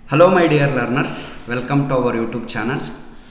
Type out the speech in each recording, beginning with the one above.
Hello my dear learners welcome to our YouTube channel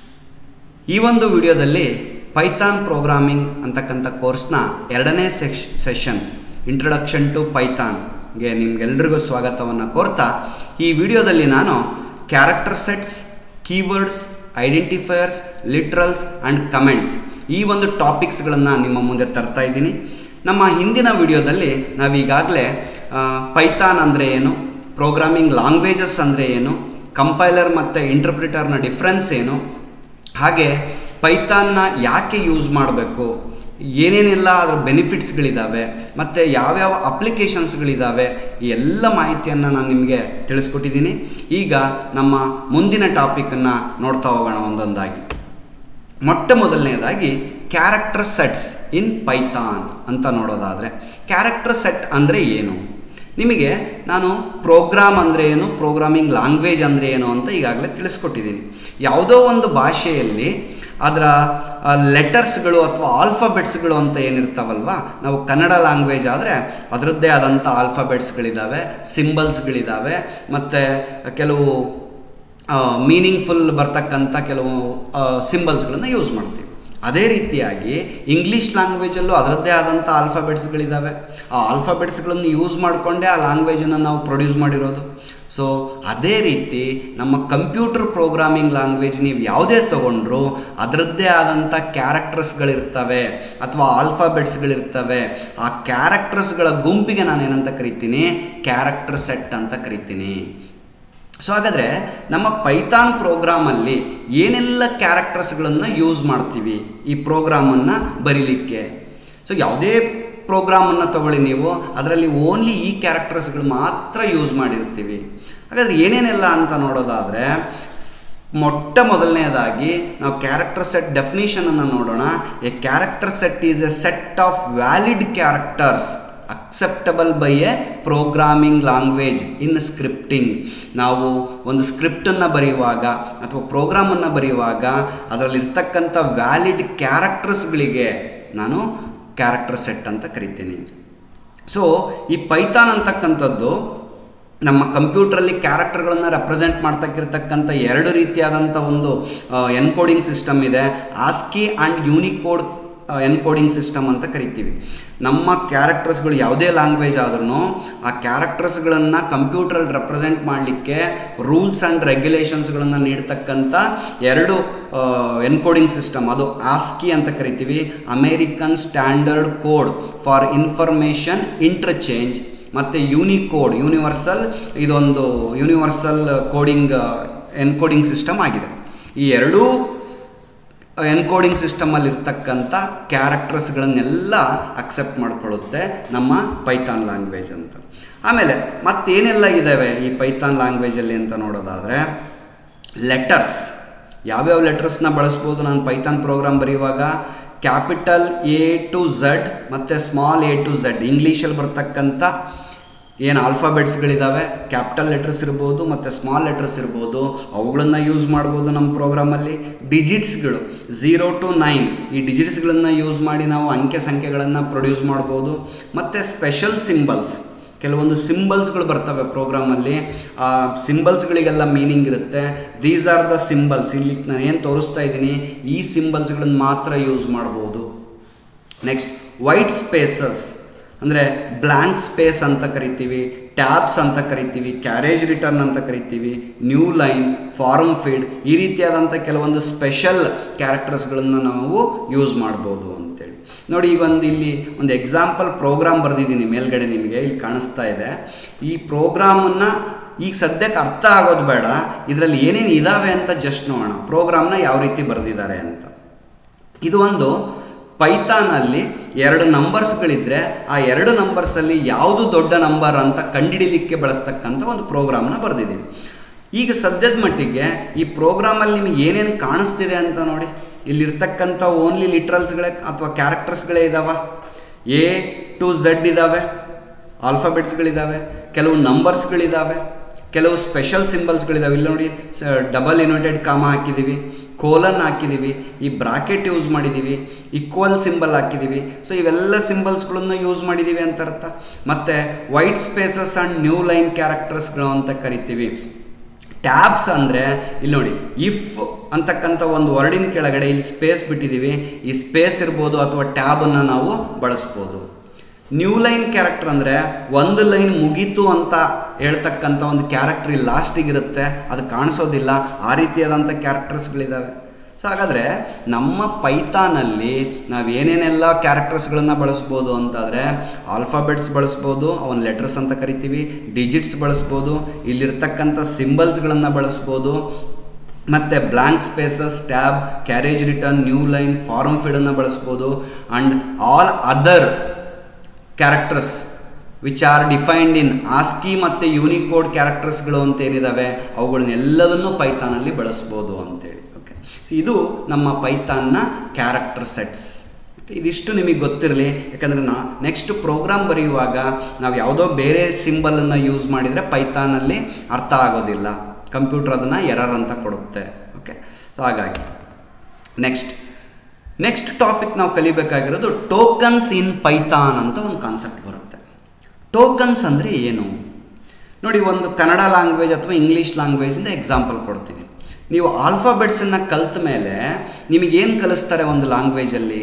ಈ ಒಂದು ವಿಡಿಯೋದಲ್ಲಿ ಪೈಥಾನ್ ಪ್ರೋಗ್ರಾಮಿಂಗ್ ಅಂತಕ್ಕಂಥ ಕೋರ್ಸ್ನ ಎರಡನೇ ಸೆಕ್ಷ್ ಸೆಷನ್ ಇಂಟ್ರೊಡಕ್ಷನ್ ಟು ಪೈಥಾನ್ಗೆ ನಿಮ್ಗೆಲ್ರಿಗೂ ಸ್ವಾಗತವನ್ನು ಕೋರ್ತಾ ಈ ವಿಡಿಯೋದಲ್ಲಿ ನಾನು character sets keywords identifiers literals and comments ಈ ಒಂದು ಟಾಪಿಕ್ಸ್ಗಳನ್ನು ನಿಮ್ಮ ಮುಂದೆ ತರ್ತಾ ಇದ್ದೀನಿ ನಮ್ಮ ಹಿಂದಿನ ವಿಡಿಯೋದಲ್ಲಿ ನಾವೀಗಾಗಲೇ ಪೈಥಾನ್ ಅಂದರೆ ಏನು ಪ್ರೋಗ್ರಾಮಿಂಗ್ ಲ್ಯಾಂಗ್ವೇಜಸ್ ಅಂದರೆ ಏನು ಕಂಪೈಲರ್ ಮತ್ತು ಇಂಟರ್ಪ್ರಿಟರ್ನ ಡಿಫ್ರೆನ್ಸ್ ಏನು ಹಾಗೆ ಪೈಥಾನ್ನ ಯಾಕೆ ಯೂಸ್ ಮಾಡಬೇಕು ಏನೇನೆಲ್ಲ ಅದರ ಬೆನಿಫಿಟ್ಸ್ಗಳಿದ್ದಾವೆ ಮತ್ತು ಯಾವ್ಯಾವ ಅಪ್ಲಿಕೇಶನ್ಸ್ಗಳಿದ್ದಾವೆ ಈ ಎಲ್ಲ ಮಾಹಿತಿಯನ್ನು ನಾನು ನಿಮಗೆ ತಿಳಿಸ್ಕೊಟ್ಟಿದ್ದೀನಿ ಈಗ ನಮ್ಮ ಮುಂದಿನ ಟಾಪಿಕನ್ನು ನೋಡ್ತಾ ಹೋಗೋಣ ಒಂದೊಂದಾಗಿ ಮೊಟ್ಟ ಮೊದಲನೇದಾಗಿ ಕ್ಯಾರೆಕ್ಟರ್ ಸೆಟ್ಸ್ ಇನ್ ಪೈಥಾನ್ ಅಂತ ನೋಡೋದಾದರೆ ಕ್ಯಾರೆಕ್ಟರ್ ಸೆಟ್ ಅಂದರೆ ಏನು ನಿಮಗೆ ನಾನು ಪ್ರೋಗ್ರಾಮ್ ಅಂದರೆ ಏನು ಪ್ರೋಗ್ರಾಮಿಂಗ್ ಲ್ಯಾಂಗ್ವೇಜ್ ಅಂದರೆ ಏನು ಅಂತ ಈಗಾಗಲೇ ತಿಳಿಸ್ಕೊಟ್ಟಿದ್ದೀನಿ ಯಾವುದೋ ಒಂದು ಭಾಷೆಯಲ್ಲಿ ಅದರ ಲೆಟರ್ಸ್ಗಳು ಅಥವಾ ಆಲ್ಫಾಬೆಟ್ಸ್ಗಳು ಅಂತ ಏನಿರ್ತಾವಲ್ವ ನಾವು ಕನ್ನಡ ಲ್ಯಾಂಗ್ವೇಜ್ ಆದರೆ ಅದರದ್ದೇ ಆದಂಥ ಆಲ್ಫಾಬೆಟ್ಸ್ಗಳಿದ್ದಾವೆ ಸಿಂಬಲ್ಸ್ಗಳಿದ್ದಾವೆ ಮತ್ತು ಕೆಲವು ಮೀನಿಂಗ್ಫುಲ್ ಬರ್ತಕ್ಕಂಥ ಕೆಲವು ಸಿಂಬಲ್ಸ್ಗಳನ್ನು ಯೂಸ್ ಮಾಡ್ತೀವಿ ಅದೇ ರೀತಿಯಾಗಿ ಇಂಗ್ಲೀಷ್ ಲ್ಯಾಂಗ್ವೇಜಲ್ಲೂ ಅದರದ್ದೇ ಆದಂಥ ಆಲ್ಫಾಬೆಟ್ಸ್ಗಳಿದ್ದಾವೆ ಆ ಆಲ್ಫಾಬೆಟ್ಸ್ಗಳನ್ನು ಯೂಸ್ ಮಾಡಿಕೊಂಡೇ ಆ ಲ್ಯಾಂಗ್ವೇಜನ್ನು ನಾವು ಪ್ರೊಡ್ಯೂಸ್ ಮಾಡಿರೋದು ಸೊ ಅದೇ ರೀತಿ ನಮ್ಮ ಕಂಪ್ಯೂಟರ್ ಪ್ರೋಗ್ರಾಮಿಂಗ್ ಲ್ಯಾಂಗ್ವೇಜ್ ನೀವು ಯಾವುದೇ ತೊಗೊಂಡ್ರು ಅದರದ್ದೇ ಆದಂಥ ಕ್ಯಾರೆಕ್ಟರ್ಸ್ಗಳಿರ್ತವೆ ಅಥವಾ ಆಲ್ಫಾಬೆಟ್ಸ್ಗಳಿರ್ತವೆ ಆ ಕ್ಯಾರೆಕ್ಟರ್ಸ್ಗಳ ಗುಂಪಿಗೆ ನಾನು ಏನಂತ ಕರಿತೀನಿ ಕ್ಯಾರೆಕ್ಟರ್ ಸೆಟ್ ಅಂತ ಕರಿತೀನಿ ಸೊ ಹಾಗಾದರೆ ನಮ್ಮ ಪೈಥಾನ್ ಪ್ರೋಗ್ರಾಮಲ್ಲಿ ಏನೆಲ್ಲ ಕ್ಯಾರೆಕ್ಟರ್ಸ್ಗಳನ್ನು ಯೂಸ್ ಮಾಡ್ತೀವಿ ಈ ಪ್ರೋಗ್ರಾಮನ್ನು ಬರೀಲಿಕ್ಕೆ ಸೊ ಯಾವುದೇ ಪ್ರೋಗ್ರಾಮನ್ನು ತಗೊಳ್ಳಿ ನೀವು ಅದರಲ್ಲಿ ಓನ್ಲಿ ಈ ಕ್ಯಾರೆಕ್ಟರ್ಸ್ಗಳು ಮಾತ್ರ ಯೂಸ್ ಮಾಡಿರ್ತೀವಿ ಹಾಗಾದರೆ ಏನೇನೆಲ್ಲ ಅಂತ ನೋಡೋದಾದರೆ ಮೊಟ್ಟ ಮೊದಲನೇದಾಗಿ ನಾವು ಕ್ಯಾರೆಕ್ಟರ್ ಸೆಟ್ ಡೆಫಿನೇಷನನ್ನು ನೋಡೋಣ a character set is a set of valid characters acceptable by a programming language in scripting ನಾವು ಒಂದು ಸ್ಕ್ರಿಪ್ಟನ್ನು ಬರೆಯುವಾಗ ಅಥವಾ ಪ್ರೋಗ್ರಾಮನ್ನು ಬರೆಯುವಾಗ ಅದರಲ್ಲಿರ್ತಕ್ಕಂಥ ವ್ಯಾಲಿಡ್ ಕ್ಯಾರೆಕ್ಟರ್ಸ್ಗಳಿಗೆ ನಾನು ಕ್ಯಾರೆಕ್ಟರ್ ಸೆಟ್ ಅಂತ ಕರಿತೀನಿ ಸೊ ಈ ಪೈಥಾನ್ ಅಂತಕ್ಕಂಥದ್ದು ನಮ್ಮ ಕಂಪ್ಯೂಟ್ರಲ್ಲಿ ಕ್ಯಾರೆಕ್ಟರ್ಗಳನ್ನು ರೆಪ್ರೆಸೆಂಟ್ ಮಾಡ್ತಕ್ಕಿರ್ತಕ್ಕಂಥ ಎರಡು ರೀತಿಯಾದಂಥ ಒಂದು ಎನ್ಕೋಡಿಂಗ್ ಸಿಸ್ಟಮ್ ಇದೆ ASCII and Unicode encoding system ಅಂತ ಕರಿತೀವಿ ನಮ್ಮ ಕ್ಯಾರೆಕ್ಟರ್ಸ್ಗಳು ಯಾವುದೇ ಲ್ಯಾಂಗ್ವೇಜ್ ಆದ್ರೂ ಆ ಕ್ಯಾರೆಕ್ಟರ್ಸ್ಗಳನ್ನು ಕಂಪ್ಯೂಟ್ರಲ್ಲಿ ರೆಪ್ರೆಸೆಂಟ್ ಮಾಡಲಿಕ್ಕೆ ರೂಲ್ಸ್ ಆ್ಯಂಡ್ ರೆಗ್ಯುಲೇಷನ್ಸ್ಗಳನ್ನು ನೀಡ್ತಕ್ಕಂಥ ಎರಡು ಎನ್ಕೋಡಿಂಗ್ ಸಿಸ್ಟಮ್ ಅದು ಆಸ್ಕಿ ಅಂತ ಕರಿತೀವಿ American standard code for information interchange ಮತ್ತು ಯೂನಿಕೋಡ್ ಯೂನಿವರ್ಸಲ್ ಇದೊಂದು ಯೂನಿವರ್ಸಲ್ ಕೋಡಿಂಗ್ ಎನ್ಕೋಡಿಂಗ್ ಸಿಸ್ಟಮ್ ಆಗಿದೆ ಈ ಎರಡೂ ಎನ್ಕೋಡಿಂಗ್ ಸಿಸ್ಟಮಲ್ಲಿ ಇರ್ತಕ್ಕಂಥ ಕ್ಯಾರೆಕ್ಟರ್ಸ್ಗಳನ್ನೆಲ್ಲ ಅಕ್ಸೆಪ್ಟ್ ಮಾಡ್ಕೊಳ್ಳುತ್ತೆ ನಮ್ಮ ಪೈಥಾನ್ ಲ್ಯಾಂಗ್ವೇಜ್ ಅಂತ ಆಮೇಲೆ ಮತ್ತೇನೆಲ್ಲ ಇದ್ದಾವೆ ಈ ಪೈಥಾನ್ ಲ್ಯಾಂಗ್ವೇಜಲ್ಲಿ ಅಂತ ನೋಡೋದಾದರೆ ಲೆಟರ್ಸ್ ಯಾವ್ಯಾವ ಲೆಟರ್ಸ್ನ ಬಳಸ್ಬೋದು ನಾನು ಪೈಥಾನ್ ಪ್ರೋಗ್ರಾಮ್ ಬರೆಯುವಾಗ ಕ್ಯಾಪಿಟಲ್ ಎ ಟು ಝಡ್ ಮತ್ತು ಸ್ಮಾಲ್ ಎ ಟು ಝಡ್ ಇಂಗ್ಲೀಷಲ್ಲಿ ಬರ್ತಕ್ಕಂಥ ಏನು ಆಲ್ಫಾಬೆಟ್ಸ್ಗಳಿದ್ದಾವೆ ಕ್ಯಾಪಿಟಲ್ ಲೆಟರ್ಸ್ ಇರ್ಬೋದು ಮತ್ತು ಸ್ಮಾಲ್ ಲೆಟರ್ಸ್ ಇರ್ಬೋದು ಅವುಗಳನ್ನು ಯೂಸ್ ಮಾಡ್ಬೋದು ನಮ್ಮ ಪ್ರೋಗ್ರಾಮಲ್ಲಿ ಡಿಜಿಟ್ಸ್ಗಳು ಝೀರೋ ಟು ನೈನ್ ಈ ಡಿಜಿಟ್ಸ್ಗಳನ್ನು ಯೂಸ್ ಮಾಡಿ ನಾವು ಅಂಕೆ ಸಂಖ್ಯೆಗಳನ್ನು ಪ್ರೊಡ್ಯೂಸ್ ಮಾಡ್ಬೋದು ಮತ್ತು ಸ್ಪೆಷಲ್ ಸಿಂಬಲ್ಸ್ ಕೆಲವೊಂದು ಸಿಂಬಲ್ಸ್ಗಳು ಬರ್ತವೆ ಪ್ರೋಗ್ರಾಮಲ್ಲಿ ಆ ಸಿಂಬಲ್ಸ್ಗಳಿಗೆಲ್ಲ ಮೀನಿಂಗ್ ಇರುತ್ತೆ ದೀಸ್ ಆರ್ ದ ಸಿಂಬಲ್ಸ್ ಇಲ್ಲಿ ನಾನು ಏನು ತೋರಿಸ್ತಾ ಇದ್ದೀನಿ ಈ ಸಿಂಬಲ್ಸ್ಗಳನ್ನು ಮಾತ್ರ ಯೂಸ್ ಮಾಡ್ಬೋದು ನೆಕ್ಸ್ಟ್ ವೈಟ್ ಸ್ಪೇಸಸ್ ಅಂದರೆ ಬ್ಲ್ಯಾಂಕ್ ಸ್ಪೇಸ್ ಅಂತ ಕರಿತೀವಿ ಟ್ಯಾಬ್ಸ್ ಅಂತ ಕರಿತೀವಿ ಕ್ಯಾರೇಜ್ ರಿಟರ್ನ್ ಅಂತ ಕರಿತೀವಿ ನ್ಯೂ ಲೈನ್ ಫಾರ್ಮ್ ಫೀಡ್ ಈ ರೀತಿಯಾದಂಥ ಕೆಲವೊಂದು ಸ್ಪೆಷಲ್ ಕ್ಯಾರೆಕ್ಟರ್ಸ್ಗಳನ್ನು ನಾವು ಯೂಸ್ ಮಾಡ್ಬೋದು ಅಂತೇಳಿ ನೋಡಿ ಈಗ ಒಂದು ಇಲ್ಲಿ ಒಂದು ಎಕ್ಸಾಂಪಲ್ ಪ್ರೋಗ್ರಾಮ್ ಬರೆದಿದ್ದೀನಿ ಮೇಲ್ಗಡೆ ನಿಮಗೆ ಇಲ್ಲಿ ಕಾಣಿಸ್ತಾ ಇದೆ ಈ ಪ್ರೋಗ್ರಾಮನ್ನು ಈಗ ಸದ್ಯಕ್ಕೆ ಅರ್ಥ ಆಗೋದು ಬೇಡ ಇದರಲ್ಲಿ ಏನೇನು ಇದ್ದಾವೆ ಅಂತ ಜಸ್ಟ್ ನೋಡೋಣ ಪ್ರೋಗ್ರಾಮ್ನ ಯಾವ ರೀತಿ ಬರೆದಿದ್ದಾರೆ ಅಂತ ಇದು ಒಂದು ಪೈಥಾನಲ್ಲಿ ಎರಡು ನಂಬರ್ಸ್ಗಳಿದ್ದರೆ ಆ ಎರಡು ನಂಬರ್ಸಲ್ಲಿ ಯಾವುದು ದೊಡ್ಡ ನಂಬರ್ ಅಂತ ಕಂಡುಹಿಡಿಲಿಕ್ಕೆ ಬಳಸ್ತಕ್ಕಂಥ ಒಂದು ಪ್ರೋಗ್ರಾಮ್ನ ಬರೆದಿದ್ದೀವಿ ಈಗ ಸದ್ಯದ ಮಟ್ಟಿಗೆ ಈ ಪ್ರೋಗ್ರಾಮಲ್ಲಿ ನಿಮಗೆ ಏನೇನು ಕಾಣಿಸ್ತಿದೆ ಅಂತ ನೋಡಿ ಇಲ್ಲಿರ್ತಕ್ಕಂಥ ಓನ್ಲಿ ಲಿಟ್ರಲ್ಸ್ಗಳೇ ಅಥವಾ ಕ್ಯಾರೆಕ್ಟರ್ಸ್ಗಳೇ ಇದ್ದಾವೆ ಎ ಟು ಝಡ್ ಇದ್ದಾವೆ ಆಲ್ಫಾಬೆಟ್ಸ್ಗಳಿದ್ದಾವೆ ಕೆಲವು ನಂಬರ್ಸ್ಗಳಿದ್ದಾವೆ ಕೆಲವು ಸ್ಪೆಷಲ್ ಸಿಂಬಲ್ಸ್ಗಳಿದ್ದಾವೆ ಇಲ್ಲಿ ನೋಡಿ ಡಬಲ್ ಯುನೈಟೆಡ್ ಕಾಮ ಹಾಕಿದ್ದೀವಿ ಕೋಲನ್ ಹಾಕಿದ್ದೀವಿ ಈ ಬ್ರಾಕೆಟ್ ಯೂಸ್ ಮಾಡಿದ್ದೀವಿ ಈಕ್ವಲ್ ಸಿಂಬಲ್ ಹಾಕಿದ್ದೀವಿ ಸೊ ಇವೆಲ್ಲ ಸಿಂಬಲ್ಸ್ಗಳನ್ನು ಯೂಸ್ ಮಾಡಿದ್ದೀವಿ ಅಂತ ಅರ್ಥ ಮತ್ತು white spaces and new line ಕ್ಯಾರೆಕ್ಟರ್ಸ್ಗಳು ಅಂತ ಕರಿತೀವಿ ಟ್ಯಾಬ್ಸ್ ಅಂದರೆ ಇಲ್ಲಿ ನೋಡಿ ಇಫ್ ಅಂತಕ್ಕಂಥ ಒಂದು ವರ್ಡಿನ ಕೆಳಗಡೆ ಇಲ್ಲಿ ಸ್ಪೇಸ್ ಬಿಟ್ಟಿದ್ದೀವಿ ಈ ಸ್ಪೇಸ್ ಇರ್ಬೋದು ಅಥವಾ ಟ್ಯಾಬನ್ನು ನಾವು ಬಳಸ್ಬೋದು ನ್ಯೂ ಲೈನ್ ಕ್ಯಾರೆಕ್ಟರ್ ಅಂದರೆ ಒಂದು ಲೈನ್ ಮುಗೀತು ಅಂತ ಹೇಳ್ತಕ್ಕಂಥ ಒಂದು ಕ್ಯಾರೆಕ್ಟರ್ ಇಲ್ಲಿ ಲಾಸ್ಟಿಗೆ ಇರುತ್ತೆ ಅದು ಕಾಣಿಸೋದಿಲ್ಲ ಆ ರೀತಿಯಾದಂಥ ಕ್ಯಾರೆಕ್ಟರ್ಸ್ಗಳಿದ್ದಾವೆ ಸೊ ಹಾಗಾದರೆ ನಮ್ಮ ಪೈಥಾನಲ್ಲಿ ನಾವು ಏನೇನೆಲ್ಲ ಕ್ಯಾರೆಕ್ಟರ್ಸ್ಗಳನ್ನು ಬಳಸ್ಬೋದು ಅಂತಾದರೆ ಆಲ್ಫಾಬೆಟ್ಸ್ ಬಳಸ್ಬೋದು ಅವನ ಲೆಟರ್ಸ್ ಅಂತ ಕರಿತೀವಿ ಡಿಜಿಟ್ಸ್ ಬಳಸ್ಬೋದು ಇಲ್ಲಿರ್ತಕ್ಕಂಥ ಸಿಂಬಲ್ಸ್ಗಳನ್ನು ಬಳಸ್ಬೋದು ಮತ್ತು blank spaces tab carriage return new line form ಫಿಡನ್ನು ಬಳಸ್ಬೋದು and all other characters which are defined in ASCII ಮತ್ತು ಯೂನಿಕೋಡ್ ಕ್ಯಾರೆಕ್ಟರ್ಸ್ಗಳು ಅಂತ ಏನಿದ್ದಾವೆ ಅವುಗಳನ್ನೆಲ್ಲದನ್ನು ಪೈಥಾನಲ್ಲಿ ಬಳಸ್ಬೋದು ಅಂತೇಳಿ ಓಕೆ ಇದು ನಮ್ಮ ಪೈಥಾನ್ನ ಕ್ಯಾರೆಕ್ಟರ್ ಸೆಟ್ಸ್ ಇದಿಷ್ಟು ನಿಮಗೆ ಗೊತ್ತಿರಲಿ ಯಾಕಂದರೆ ನಾ ನೆಕ್ಸ್ಟ್ ಪ್ರೋಗ್ರಾಮ್ ಬರೆಯುವಾಗ ನಾವು ಯಾವುದೋ ಬೇರೆ ಸಿಂಬಲನ್ನು ಯೂಸ್ ಮಾಡಿದರೆ ಪೈಥಾನಲ್ಲಿ ಅರ್ಥ ಆಗೋದಿಲ್ಲ ಕಂಪ್ಯೂಟರ್ ಅದನ್ನು ಎರರ್ ಅಂತ ಕೊಡುತ್ತೆ ಓಕೆ ಸೊ ಹಾಗಾಗಿ ನೆಕ್ಸ್ಟ್ ನೆಕ್ಸ್ಟ್ ಟಾಪಿಕ್ ನಾವು ಕಲಿಬೇಕಾಗಿರೋದು ಟೋಕನ್ಸ್ ಇನ್ ಪೈಥಾನ್ ಅಂತ ಒಂದು ಕಾನ್ಸೆಪ್ಟ್ ಬರುತ್ತೆ ಟೋಕನ್ಸ್ ಅಂದರೆ ಏನು ನೋಡಿ ಒಂದು ಕನ್ನಡ ಲ್ಯಾಂಗ್ವೇಜ್ ಅಥವಾ ಇಂಗ್ಲೀಷ್ ಲ್ಯಾಂಗ್ವೇಜಿಂದ ಎಕ್ಸಾಂಪಲ್ ಕೊಡ್ತೀನಿ ನೀವು ಆಲ್ಫಾಬೆಟ್ಸನ್ನು ಕಲ್ತ ಮೇಲೆ ನಿಮಗೇನು ಕಲಿಸ್ತಾರೆ ಒಂದು ಲ್ಯಾಂಗ್ವೇಜಲ್ಲಿ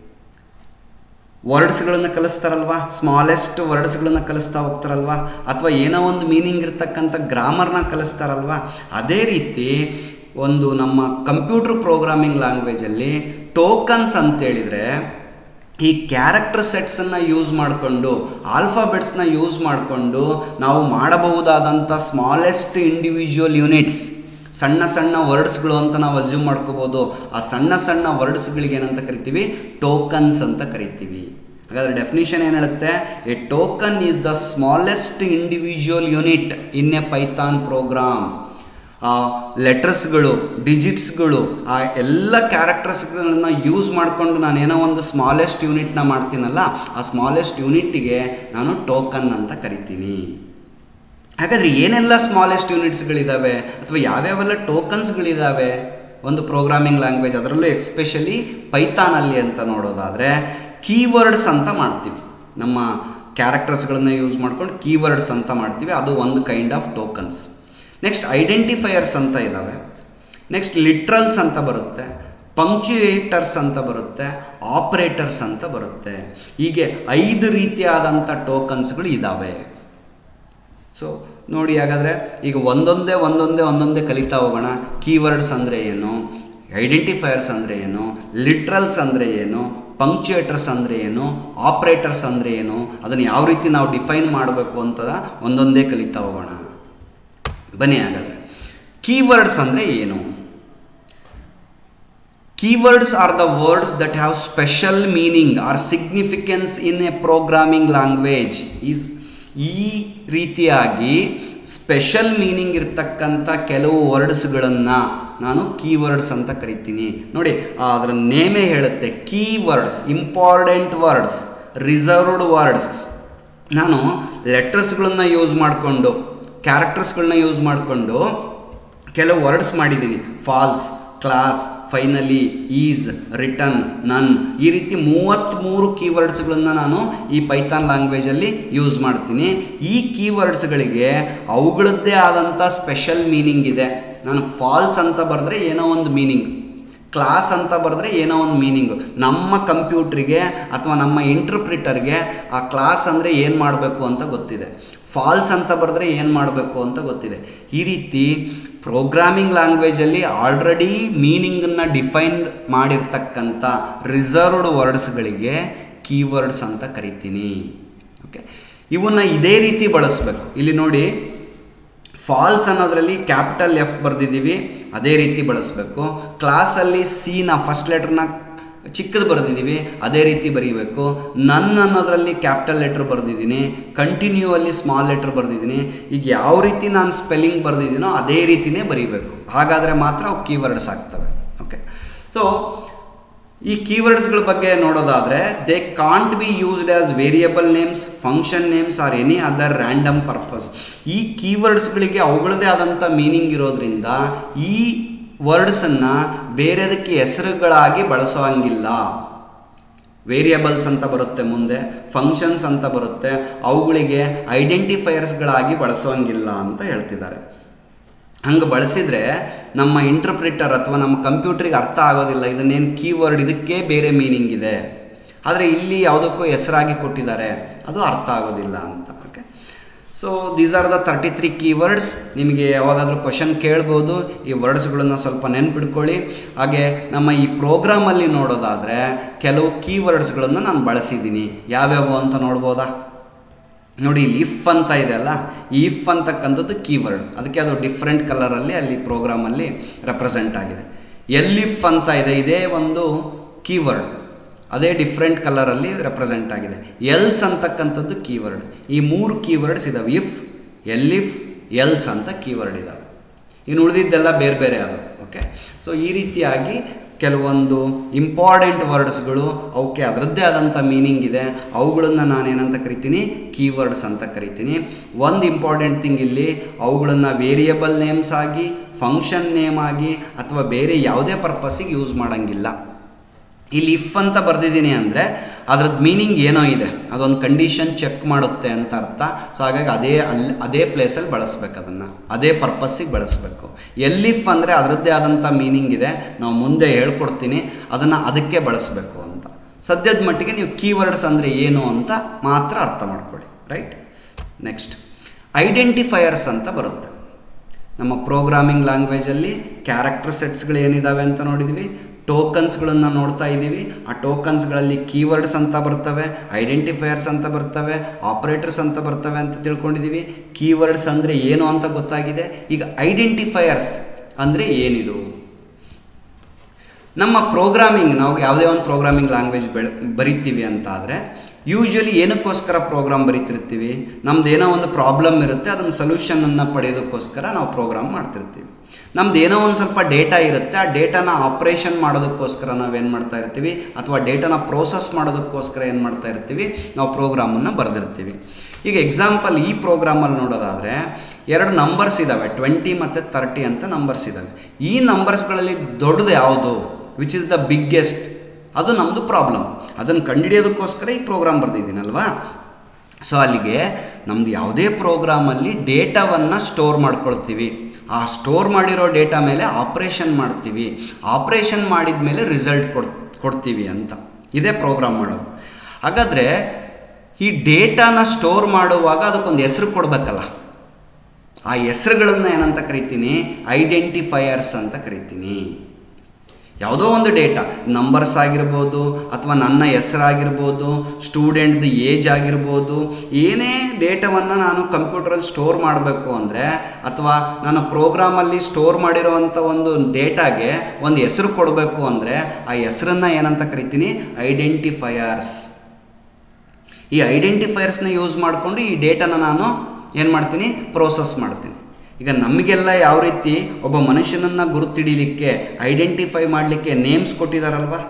ವರ್ಡ್ಸ್ಗಳನ್ನು ಕಲಿಸ್ತಾರಲ್ವಾ ಸ್ಮಾಲೆಸ್ಟ್ ವರ್ಡ್ಸ್ಗಳನ್ನು ಕಲಿಸ್ತಾ ಹೋಗ್ತಾರಲ್ವಾ ಅಥವಾ ಏನೋ ಒಂದು ಮೀನಿಂಗ್ ಇರ್ತಕ್ಕಂಥ ಗ್ರಾಮರ್ನ ಕಲಿಸ್ತಾರಲ್ವಾ ಅದೇ ರೀತಿ ಒಂದು ನಮ್ಮ ಕಂಪ್ಯೂಟರ್ ಪ್ರೋಗ್ರಾಮಿಂಗ್ ಲ್ಯಾಂಗ್ವೇಜಲ್ಲಿ ಟೋಕನ್ಸ್ ಅಂತೇಳಿದರೆ ಈ ಕ್ಯಾರೆಕ್ಟರ್ ಸೆಟ್ಸನ್ನು ಯೂಸ್ ಮಾಡಿಕೊಂಡು ಆಲ್ಫಾಬೆಟ್ಸ್ನ ಯೂಸ್ ಮಾಡಿಕೊಂಡು ನಾವು ಮಾಡಬಹುದಾದಂಥ ಸ್ಮಾಲೆಸ್ಟ್ ಇಂಡಿವಿಜುವಲ್ ಯೂನಿಟ್ಸ್ ಸಣ್ಣ ಸಣ್ಣ ವರ್ಡ್ಸ್ಗಳು ಅಂತ ನಾವು ಅಸ್ಯೂಮ್ ಮಾಡ್ಕೋಬೋದು ಆ ಸಣ್ಣ ಸಣ್ಣ ವರ್ಡ್ಸ್ಗಳಿಗೆ ಏನಂತ ಕರಿತೀವಿ ಟೋಕನ್ಸ್ ಅಂತ ಕರಿತೀವಿ ಹಾಗಾದ್ರೆ ಡೆಫಿನಿಷನ್ ಏನು ಹೇಳುತ್ತೆ a token is the smallest individual unit in a Python program ಆ ಲೆಟರ್ಸ್ಗಳು ಡಿಜಿಟ್ಸ್ಗಳು ಆ ಎಲ್ಲ ಕ್ಯಾರೆಕ್ಟರ್ಸ್ಗಳನ್ನ ಯೂಸ್ ಮಾಡಿಕೊಂಡು ನಾನು ಏನೋ ಒಂದು ಸ್ಮಾಲೆಸ್ಟ್ ಯೂನಿಟ್ನ ಮಾಡ್ತೀನಲ್ಲ ಆ ಸ್ಮಾಲೆಸ್ಟ್ ಯೂನಿಟ್ಟಿಗೆ ನಾನು ಟೋಕನ್ ಅಂತ ಕರಿತೀನಿ ಹಾಗಾದರೆ ಏನೆಲ್ಲ ಸ್ಮಾಲೆಸ್ಟ್ ಯೂನಿಟ್ಸ್ಗಳಿದ್ದಾವೆ ಅಥವಾ ಯಾವ್ಯಾವೆಲ್ಲ ಟೋಕನ್ಸ್ಗಳಿದ್ದಾವೆ ಒಂದು ಪ್ರೋಗ್ರಾಮಿಂಗ್ ಲ್ಯಾಂಗ್ವೇಜ್ ಅದರಲ್ಲೂ ಎಸ್ಪೆಷಲಿ ಪೈಥಾನಲ್ಲಿ ಅಂತ ನೋಡೋದಾದರೆ ಕೀವರ್ಡ್ಸ್ ಅಂತ ಮಾಡ್ತೀವಿ ನಮ್ಮ ಕ್ಯಾರೆಕ್ಟರ್ಸ್ಗಳನ್ನ ಯೂಸ್ ಮಾಡ್ಕೊಂಡು ಕೀವರ್ಡ್ಸ್ ಅಂತ ಮಾಡ್ತೀವಿ ಅದು ಒಂದು kind of tokens next identifiers ಅಂತ ಇದ್ದಾವೆ ನೆಕ್ಸ್ಟ್ ಲಿಟ್ರಲ್ಸ್ ಅಂತ ಬರುತ್ತೆ ಪಂಕ್ಚುಯೇಟರ್ಸ್ ಅಂತ ಬರುತ್ತೆ ಆಪ್ರೇಟರ್ಸ್ ಅಂತ ಬರುತ್ತೆ ಹೀಗೆ ಐದು ರೀತಿಯಾದಂಥ ಟೋಕನ್ಸ್ಗಳು ಇದ್ದಾವೆ ಸೊ ನೋಡಿ ಹಾಗಾದರೆ ಈಗ ಒಂದೊಂದೇ ಒಂದೊಂದೇ ಒಂದೊಂದೇ ಕಲಿತಾ ಹೋಗೋಣ ಕೀವರ್ಡ್ಸ್ ಅಂದರೆ ಏನು ಐಡೆಂಟಿಫೈಯರ್ಸ್ ಅಂದರೆ ಏನು ಲಿಟ್ರಲ್ಸ್ ಅಂದರೆ ಏನು ಪಂಕ್ಚುಯೇಟರ್ಸ್ ಅಂದರೆ ಏನು ಆಪ್ರೇಟರ್ಸ್ ಅಂದರೆ ಏನು ಅದನ್ನು ಯಾವ ರೀತಿ ನಾವು ಡಿಫೈನ್ ಮಾಡಬೇಕು ಅಂತ ಒಂದೊಂದೇ ಕಲಿತಾ ಹೋಗೋಣ ಬನ್ನಿ ಹಾಗಾದರೆ ಕೀವರ್ಡ್ಸ್ ಅಂದರೆ ಏನು keywords are the words that have special meaning or significance in a programming language is ಈ ರೀತಿಯಾಗಿ ಸ್ಪೆಷಲ್ ಮೀನಿಂಗ್ ಇರ್ತಕ್ಕಂಥ ಕೆಲವು ವರ್ಡ್ಸ್ಗಳನ್ನು ನಾನು ಕೀವರ್ಡ್ಸ್ ಅಂತ ಕರಿತೀನಿ ನೋಡಿ ಅದರ ನೇಮೇ ಹೇಳುತ್ತೆ keywords important words reserved words ನಾನು ಲೆಟರ್ಸ್ಗಳನ್ನ ಯೂಸ್ ಮಾಡಿಕೊಂಡು ಕ್ಯಾರೆಕ್ಟರ್ಸ್ಗಳನ್ನ ಯೂಸ್ ಮಾಡಿಕೊಂಡು ಕೆಲವು ವರ್ಡ್ಸ್ ಮಾಡಿದ್ದೀನಿ false class finally is return none ಈ ರೀತಿ ಮೂವತ್ತ್ಮೂರು ಕೀವರ್ಡ್ಸ್ಗಳನ್ನು ನಾನು ಈ ಪೈಥಾನ್ ಲ್ಯಾಂಗ್ವೇಜಲ್ಲಿ ಯೂಸ್ ಮಾಡ್ತೀನಿ ಈ ಕೀವರ್ಡ್ಸ್ಗಳಿಗೆ ಅವುಗಳದ್ದೇ ಆದಂಥ ಸ್ಪೆಷಲ್ ಮೀನಿಂಗ್ ಇದೆ ನಾನು ಫಾಲ್ಸ್ ಅಂತ ಬರೆದ್ರೆ ಏನೋ ಒಂದು ಮೀನಿಂಗ್ ಕ್ಲಾಸ್ ಅಂತ ಬರೆದ್ರೆ ಏನೋ ಒಂದು ಮೀನಿಂಗು ನಮ್ಮ ಕಂಪ್ಯೂಟ್ರಿಗೆ ಅಥವಾ ನಮ್ಮ ಇಂಟರ್ಪ್ರಿಟರ್ಗೆ ಆ ಕ್ಲಾಸ್ ಅಂದರೆ ಏನು ಮಾಡಬೇಕು ಅಂತ ಗೊತ್ತಿದೆ ಫಾಲ್ಸ್ ಅಂತ ಬರೆದ್ರೆ ಏನು ಮಾಡಬೇಕು ಅಂತ ಗೊತ್ತಿದೆ ಈ ರೀತಿ ಪ್ರೋಗ್ರಾಮಿಂಗ್ ಲ್ಯಾಂಗ್ವೇಜಲ್ಲಿ ಆಲ್ರೆಡಿ ಮೀನಿಂಗನ್ನು ಡಿಫೈನ್ ಮಾಡಿರ್ತಕ್ಕಂಥ ರಿಸರ್ವ್ಡ್ ವರ್ಡ್ಸ್ಗಳಿಗೆ ಕೀವರ್ಡ್ಸ್ ಅಂತ ಕರಿತೀನಿ ಓಕೆ ಇವನ್ನ ಇದೇ ರೀತಿ ಬಳಸಬೇಕು ಇಲ್ಲಿ ನೋಡಿ ಫಾಲ್ಸ್ ಅನ್ನೋದರಲ್ಲಿ ಕ್ಯಾಪಿಟಲ್ ಎಫ್ ಬರೆದಿದ್ದೀವಿ ಅದೇ ರೀತಿ ಬಳಸಬೇಕು ಕ್ಲಾಸಲ್ಲಿ ಸಿನ ಫಸ್ಟ್ ಲೆಟ್ರನ್ನ ಚಿಕ್ಕದು ಬರೆದಿದ್ದೀವಿ ಅದೇ ರೀತಿ ಬರೀಬೇಕು ನನ್ ಅನ್ನೋದರಲ್ಲಿ ಕ್ಯಾಪಿಟಲ್ ಲೆಟ್ರ್ ಬರೆದಿದ್ದೀನಿ ಕಂಟಿನ್ಯೂ ಅಲ್ಲಿ ಸ್ಮಾಲ್ ಲೆಟ್ರ್ ಬರೆದಿದ್ದೀನಿ ಈಗ ಯಾವ ರೀತಿ ನಾನು ಸ್ಪೆಲ್ಲಿಂಗ್ ಬರೆದಿದ್ದೀನೋ ಅದೇ ರೀತಿನೇ ಬರೀಬೇಕು ಹಾಗಾದರೆ ಮಾತ್ರ ಅವು ಕೀವರ್ಡ್ಸ್ ಆಗ್ತವೆ ಓಕೆ ಸೊ ಈ ಕೀವರ್ಡ್ಸ್ಗಳ ಬಗ್ಗೆ ನೋಡೋದಾದರೆ they can't be used as variable names function names or any other random purpose ಈ ಕೀವರ್ಡ್ಸ್ಗಳಿಗೆ ಅವುಗಳದೇ ಆದಂಥ ಮೀನಿಂಗ್ ಇರೋದ್ರಿಂದ ಈ ವರ್ಡ್ಸನ್ನು ಬೇರೆದಕ್ಕೆ ಹೆಸರುಗಳಾಗಿ ಬಳಸೋ ಹಂಗಿಲ್ಲ ವೇರಿಯಬಲ್ಸ್ ಅಂತ ಬರುತ್ತೆ ಮುಂದೆ ಫಂಕ್ಷನ್ಸ್ ಅಂತ ಬರುತ್ತೆ ಅವುಗಳಿಗೆ ಐಡೆಂಟಿಫೈಯರ್ಸ್ಗಳಾಗಿ ಬಳಸೋ ಹಂಗಿಲ್ಲ ಅಂತ ಹೇಳ್ತಿದ್ದಾರೆ ಹಂಗೆ ಬಳಸಿದರೆ ನಮ್ಮ ಇಂಟರ್ಪ್ರಿಟರ್ ಅಥವಾ ನಮ್ಮ ಕಂಪ್ಯೂಟ್ರಿಗೆ ಅರ್ಥ ಆಗೋದಿಲ್ಲ ಇದನ್ನೇನು ಕೀವರ್ಡ್ ಇದಕ್ಕೆ ಬೇರೆ ಮೀನಿಂಗ್ ಇದೆ ಆದರೆ ಇಲ್ಲಿ ಯಾವುದಕ್ಕೂ ಹೆಸರಾಗಿ ಕೊಟ್ಟಿದ್ದಾರೆ ಅದು ಅರ್ಥ ಆಗೋದಿಲ್ಲ ಅಂತ okay so these are the thirty three keywords ನಿಮಗೆ ಯಾವಾಗಾದರೂ ಕ್ವಶನ್ ಕೇಳ್ಬೋದು ಈ ವರ್ಡ್ಸ್ಗಳನ್ನು ಸ್ವಲ್ಪ ನೆನ್ಪಿಡ್ಕೊಳ್ಳಿ ಹಾಗೆ ನಮ್ಮ ಈ ಪ್ರೋಗ್ರಾಮಲ್ಲಿ ನೋಡೋದಾದರೆ ಕೆಲವು ಕೀವರ್ಡ್ಸ್ಗಳನ್ನು ನಾನು ಬಳಸಿದ್ದೀನಿ ಯಾವ್ಯಾವು ಅಂತ ನೋಡ್ಬೋದಾ ನೋಡಿ ಇಲ್ಲಿ ಇಫ್ ಅಂತ ಇದೆ ಅಲ್ಲ ಈ ಇಫ್ ಅಂತಕ್ಕಂಥದ್ದು ಕೀವರ್ಡ್ ಅದಕ್ಕೆ ಅದು ಡಿಫ್ರೆಂಟ್ ಕಲರಲ್ಲಿ ಅಲ್ಲಿ ಪ್ರೋಗ್ರಾಮಲ್ಲಿ ರೆಪ್ರೆಸೆಂಟ್ ಆಗಿದೆ ಎಲ್ಲಿಫ್ ಅಂತ ಇದೆ ಇದೇ ಒಂದು ಕೀವರ್ಡ್ ಅದೇ ಡಿಫ್ರೆಂಟ್ ಕಲರಲ್ಲಿ ರೆಪ್ರೆಸೆಂಟ್ ಆಗಿದೆ ಎಲ್ಸ್ ಅಂತಕ್ಕಂಥದ್ದು ಕೀವರ್ಡ್ ಈ ಮೂರು ಕೀವರ್ಡ್ಸ್ ಇದಾವೆ ಇಫ್ ಎಲ್ಲಿಫ್ ಎಲ್ಸ್ ಅಂತ ಕೀವರ್ಡ್ ಇದಾವೆ ಇನ್ನು ಉಳಿದಿದ್ದೆಲ್ಲ ಬೇರೆ ಬೇರೆ ಅದು ಓಕೆ ಸೊ ಈ ರೀತಿಯಾಗಿ ಕೆಲವೊಂದು ಇಂಪಾರ್ಟೆಂಟ್ ವರ್ಡ್ಸ್ಗಳು ಅವಕ್ಕೆ ಅದರದ್ದೇ ಆದಂಥ ಮೀನಿಂಗ್ ಇದೆ ಅವುಗಳನ್ನು ನಾನೇನಂತ ಕರಿತೀನಿ ಕೀವರ್ಡ್ಸ್ ಅಂತ ಕರಿತೀನಿ ಒಂದು ಇಂಪಾರ್ಟೆಂಟ್ ಥಿಂಗ್ ಇಲ್ಲಿ ಅವುಗಳನ್ನು ವೇರಿಯಬಲ್ ನೇಮ್ಸ್ ಆಗಿ ಫಂಕ್ಷನ್ ನೇಮ್ ಆಗಿ ಅಥವಾ ಬೇರೆ ಯಾವುದೇ ಪರ್ಪಸ್ಸಿಗೆ ಯೂಸ್ ಮಾಡೋಂಗಿಲ್ಲ ಇಲ್ಲಿ ಇಫ್ ಅಂತ ಬರೆದಿದ್ದೀನಿ ಅಂದರೆ ಅದ್ರದ್ದು ಮೀನಿಂಗ್ ಏನೋ ಇದೆ ಅದೊಂದು ಕಂಡೀಷನ್ ಚೆಕ್ ಮಾಡುತ್ತೆ ಅಂತ ಅರ್ಥ ಸೊ ಹಾಗಾಗಿ ಅದೇ ಅಲ್ಲಿ ಅದೇ ಪ್ಲೇಸಲ್ಲಿ ಬಳಸ್ಬೇಕು ಅದನ್ನು ಅದೇ ಪರ್ಪಸ್ಸಿಗೆ ಬಳಸಬೇಕು ಎಲ್ಲಿಫ್ ಅಂದರೆ ಅದರದ್ದೇ ಆದಂಥ ಮೀನಿಂಗ್ ಇದೆ ನಾವು ಮುಂದೆ ಹೇಳ್ಕೊಡ್ತೀನಿ ಅದನ್ನು ಅದಕ್ಕೆ ಬಳಸಬೇಕು ಅಂತ ಸದ್ಯದ ಮಟ್ಟಿಗೆ ನೀವು ಕೀವರ್ಡ್ಸ್ ಅಂದರೆ ಏನು ಅಂತ ಮಾತ್ರ ಅರ್ಥ ಮಾಡ್ಕೊಳ್ಳಿ ರೈಟ್ ನೆಕ್ಸ್ಟ್ ಐಡೆಂಟಿಫೈಯರ್ಸ್ ಅಂತ ಬರುತ್ತೆ ನಮ್ಮ ಪ್ರೋಗ್ರಾಮಿಂಗ್ ಲ್ಯಾಂಗ್ವೇಜಲ್ಲಿ ಕ್ಯಾರೆಕ್ಟರ್ ಸೆಟ್ಸ್ಗಳು ಏನಿದ್ದಾವೆ ಅಂತ ನೋಡಿದ್ವಿ ಟೋಕನ್ಸ್ಗಳನ್ನು ನೋಡ್ತಾ ಇದ್ದೀವಿ ಆ ಟೋಕನ್ಸ್ಗಳಲ್ಲಿ ಕೀವರ್ಡ್ಸ್ ಅಂತ ಬರ್ತವೆ ಐಡೆಂಟಿಫೈಯರ್ಸ್ ಅಂತ ಬರ್ತವೆ ಆಪ್ರೇಟರ್ಸ್ ಅಂತ ಬರ್ತವೆ ಅಂತ ತಿಳ್ಕೊಂಡಿದ್ದೀವಿ ಕೀವರ್ಡ್ಸ್ ಅಂದರೆ ಏನು ಅಂತ ಗೊತ್ತಾಗಿದೆ ಈಗ ಐಡೆಂಟಿಫೈಯರ್ಸ್ ಅಂದರೆ ಏನಿದು ನಮ್ಮ ಪ್ರೋಗ್ರಾಮಿಂಗ್ ನಾವು ಯಾವುದೇ ಒಂದು ಪ್ರೋಗ್ರಾಮಿಂಗ್ ಲ್ಯಾಂಗ್ವೇಜ್ ಬೆಳ ಬರಿತೀವಿ ಅಂತ ಆದರೆ ಯೂಶ್ವಲಿ ಏನಕ್ಕೋಸ್ಕರ ಪ್ರೋಗ್ರಾಮ್ ಬರಿತಿರ್ತೀವಿ ನಮ್ದು ಏನೋ ಒಂದು ಪ್ರಾಬ್ಲಮ್ ಇರುತ್ತೆ ಅದನ್ನು ಸೊಲ್ಯೂಷನನ್ನು ಪಡೆಯೋದಕ್ಕೋಸ್ಕರ ನಾವು ಪ್ರೋಗ್ರಾಮ್ ಮಾಡ್ತಿರ್ತೀವಿ ನಮ್ದು ಏನೋ ಒಂದು ಸ್ವಲ್ಪ ಡೇಟಾ ಇರುತ್ತೆ ಆ ಡೇಟಾನ ಆಪ್ರೇಷನ್ ಮಾಡೋದಕ್ಕೋಸ್ಕರ ನಾವೇನು ಮಾಡ್ತಾ ಇರ್ತೀವಿ ಅಥವಾ ಡೇಟಾನ ಪ್ರೋಸೆಸ್ ಮಾಡೋದಕ್ಕೋಸ್ಕರ ಏನು ಮಾಡ್ತಾ ಇರ್ತೀವಿ ನಾವು ಪ್ರೋಗ್ರಾಮನ್ನು ಬರೆದಿರ್ತೀವಿ ಈಗ ಎಕ್ಸಾಂಪಲ್ ಈ ಪ್ರೋಗ್ರಾಮಲ್ಲಿ ನೋಡೋದಾದರೆ ಎರಡು ನಂಬರ್ಸ್ ಇದ್ದಾವೆ ಟ್ವೆಂಟಿ ಮತ್ತು ತರ್ಟಿ ಅಂತ ನಂಬರ್ಸ್ ಇದ್ದಾವೆ ಈ ನಂಬರ್ಸ್ಗಳಲ್ಲಿ ದೊಡ್ಡದು ಯಾವುದು ವಿಚ್ ಇಸ್ ದ ಬಿಗ್ಗೆಸ್ಟ್ ಅದು ನಮ್ಮದು ಪ್ರಾಬ್ಲಮ್ ಅದನ್ನು ಕಂಡುಹಿಡಿಯೋದಕ್ಕೋಸ್ಕರ ಈ ಪ್ರೋಗ್ರಾಮ್ ಬರೆದಿದ್ದೀನಲ್ವಾ ಸೊ ಅಲ್ಲಿಗೆ ನಮ್ಮದು ಯಾವುದೇ ಪ್ರೋಗ್ರಾಮಲ್ಲಿ ಡೇಟಾವನ್ನು ಸ್ಟೋರ್ ಮಾಡ್ಕೊಳ್ತೀವಿ ಆ ಸ್ಟೋರ್ ಮಾಡಿರೋ ಡೇಟಾ ಮೇಲೆ ಆಪ್ರೇಷನ್ ಮಾಡ್ತೀವಿ ಆಪ್ರೇಷನ್ ಮಾಡಿದ ಮೇಲೆ ರಿಸಲ್ಟ್ ಕೊಡ್ ಕೊಡ್ತೀವಿ ಅಂತ ಇದೇ ಪ್ರೋಗ್ರಾಮ್ ಮಾಡೋದು ಹಾಗಾದರೆ ಈ ಡೇಟಾನ ಸ್ಟೋರ್ ಮಾಡುವಾಗ ಅದಕ್ಕೊಂದು ಹೆಸರು ಕೊಡಬೇಕಲ್ಲ ಆ ಹೆಸರುಗಳನ್ನು ಏನಂತ ಕರಿತೀನಿ ಐಡೆಂಟಿಫೈಯರ್ಸ್ ಅಂತ ಕರಿತೀನಿ ಯಾವುದೋ ಒಂದು ಡೇಟಾ ನಂಬರ್ಸ್ ಆಗಿರ್ಬೋದು ಅಥವಾ ನನ್ನ ಹೆಸರಾಗಿರ್ಬೋದು ಸ್ಟೂಡೆಂಟ್ದು ಏಜ್ ಆಗಿರ್ಬೋದು ಏನೇ ಡೇಟಾವನ್ನು ನಾನು ಕಂಪ್ಯೂಟರಲ್ಲಿ ಸ್ಟೋರ್ ಮಾಡಬೇಕು ಅಂದರೆ ಅಥವಾ ನಾನು ಪ್ರೋಗ್ರಾಮಲ್ಲಿ ಸ್ಟೋರ್ ಮಾಡಿರೋವಂಥ ಒಂದು ಡೇಟಾಗೆ ಒಂದು ಹೆಸರು ಕೊಡಬೇಕು ಅಂದರೆ ಆ ಹೆಸರನ್ನು ಏನಂತ ಕರಿತೀನಿ ಐಡೆಂಟಿಫೈಯರ್ಸ್ ಈ ಐಡೆಂಟಿಫೈಯರ್ಸ್ನ ಯೂಸ್ ಮಾಡಿಕೊಂಡು ಈ ಡೇಟಾನ ನಾನು ಏನು ಮಾಡ್ತೀನಿ ಪ್ರೋಸೆಸ್ ಮಾಡ್ತೀನಿ ಈಗ ನಮಗೆಲ್ಲ ಯಾವ ರೀತಿ ಒಬ್ಬ ಮನುಷ್ಯನನ್ನು ಗುರುತಿಡಿಲಿಕ್ಕೆ ಐಡೆಂಟಿಫೈ ಮಾಡಲಿಕ್ಕೆ ನೇಮ್ಸ್ ಕೊಟ್ಟಿದ್ದಾರಲ್ವ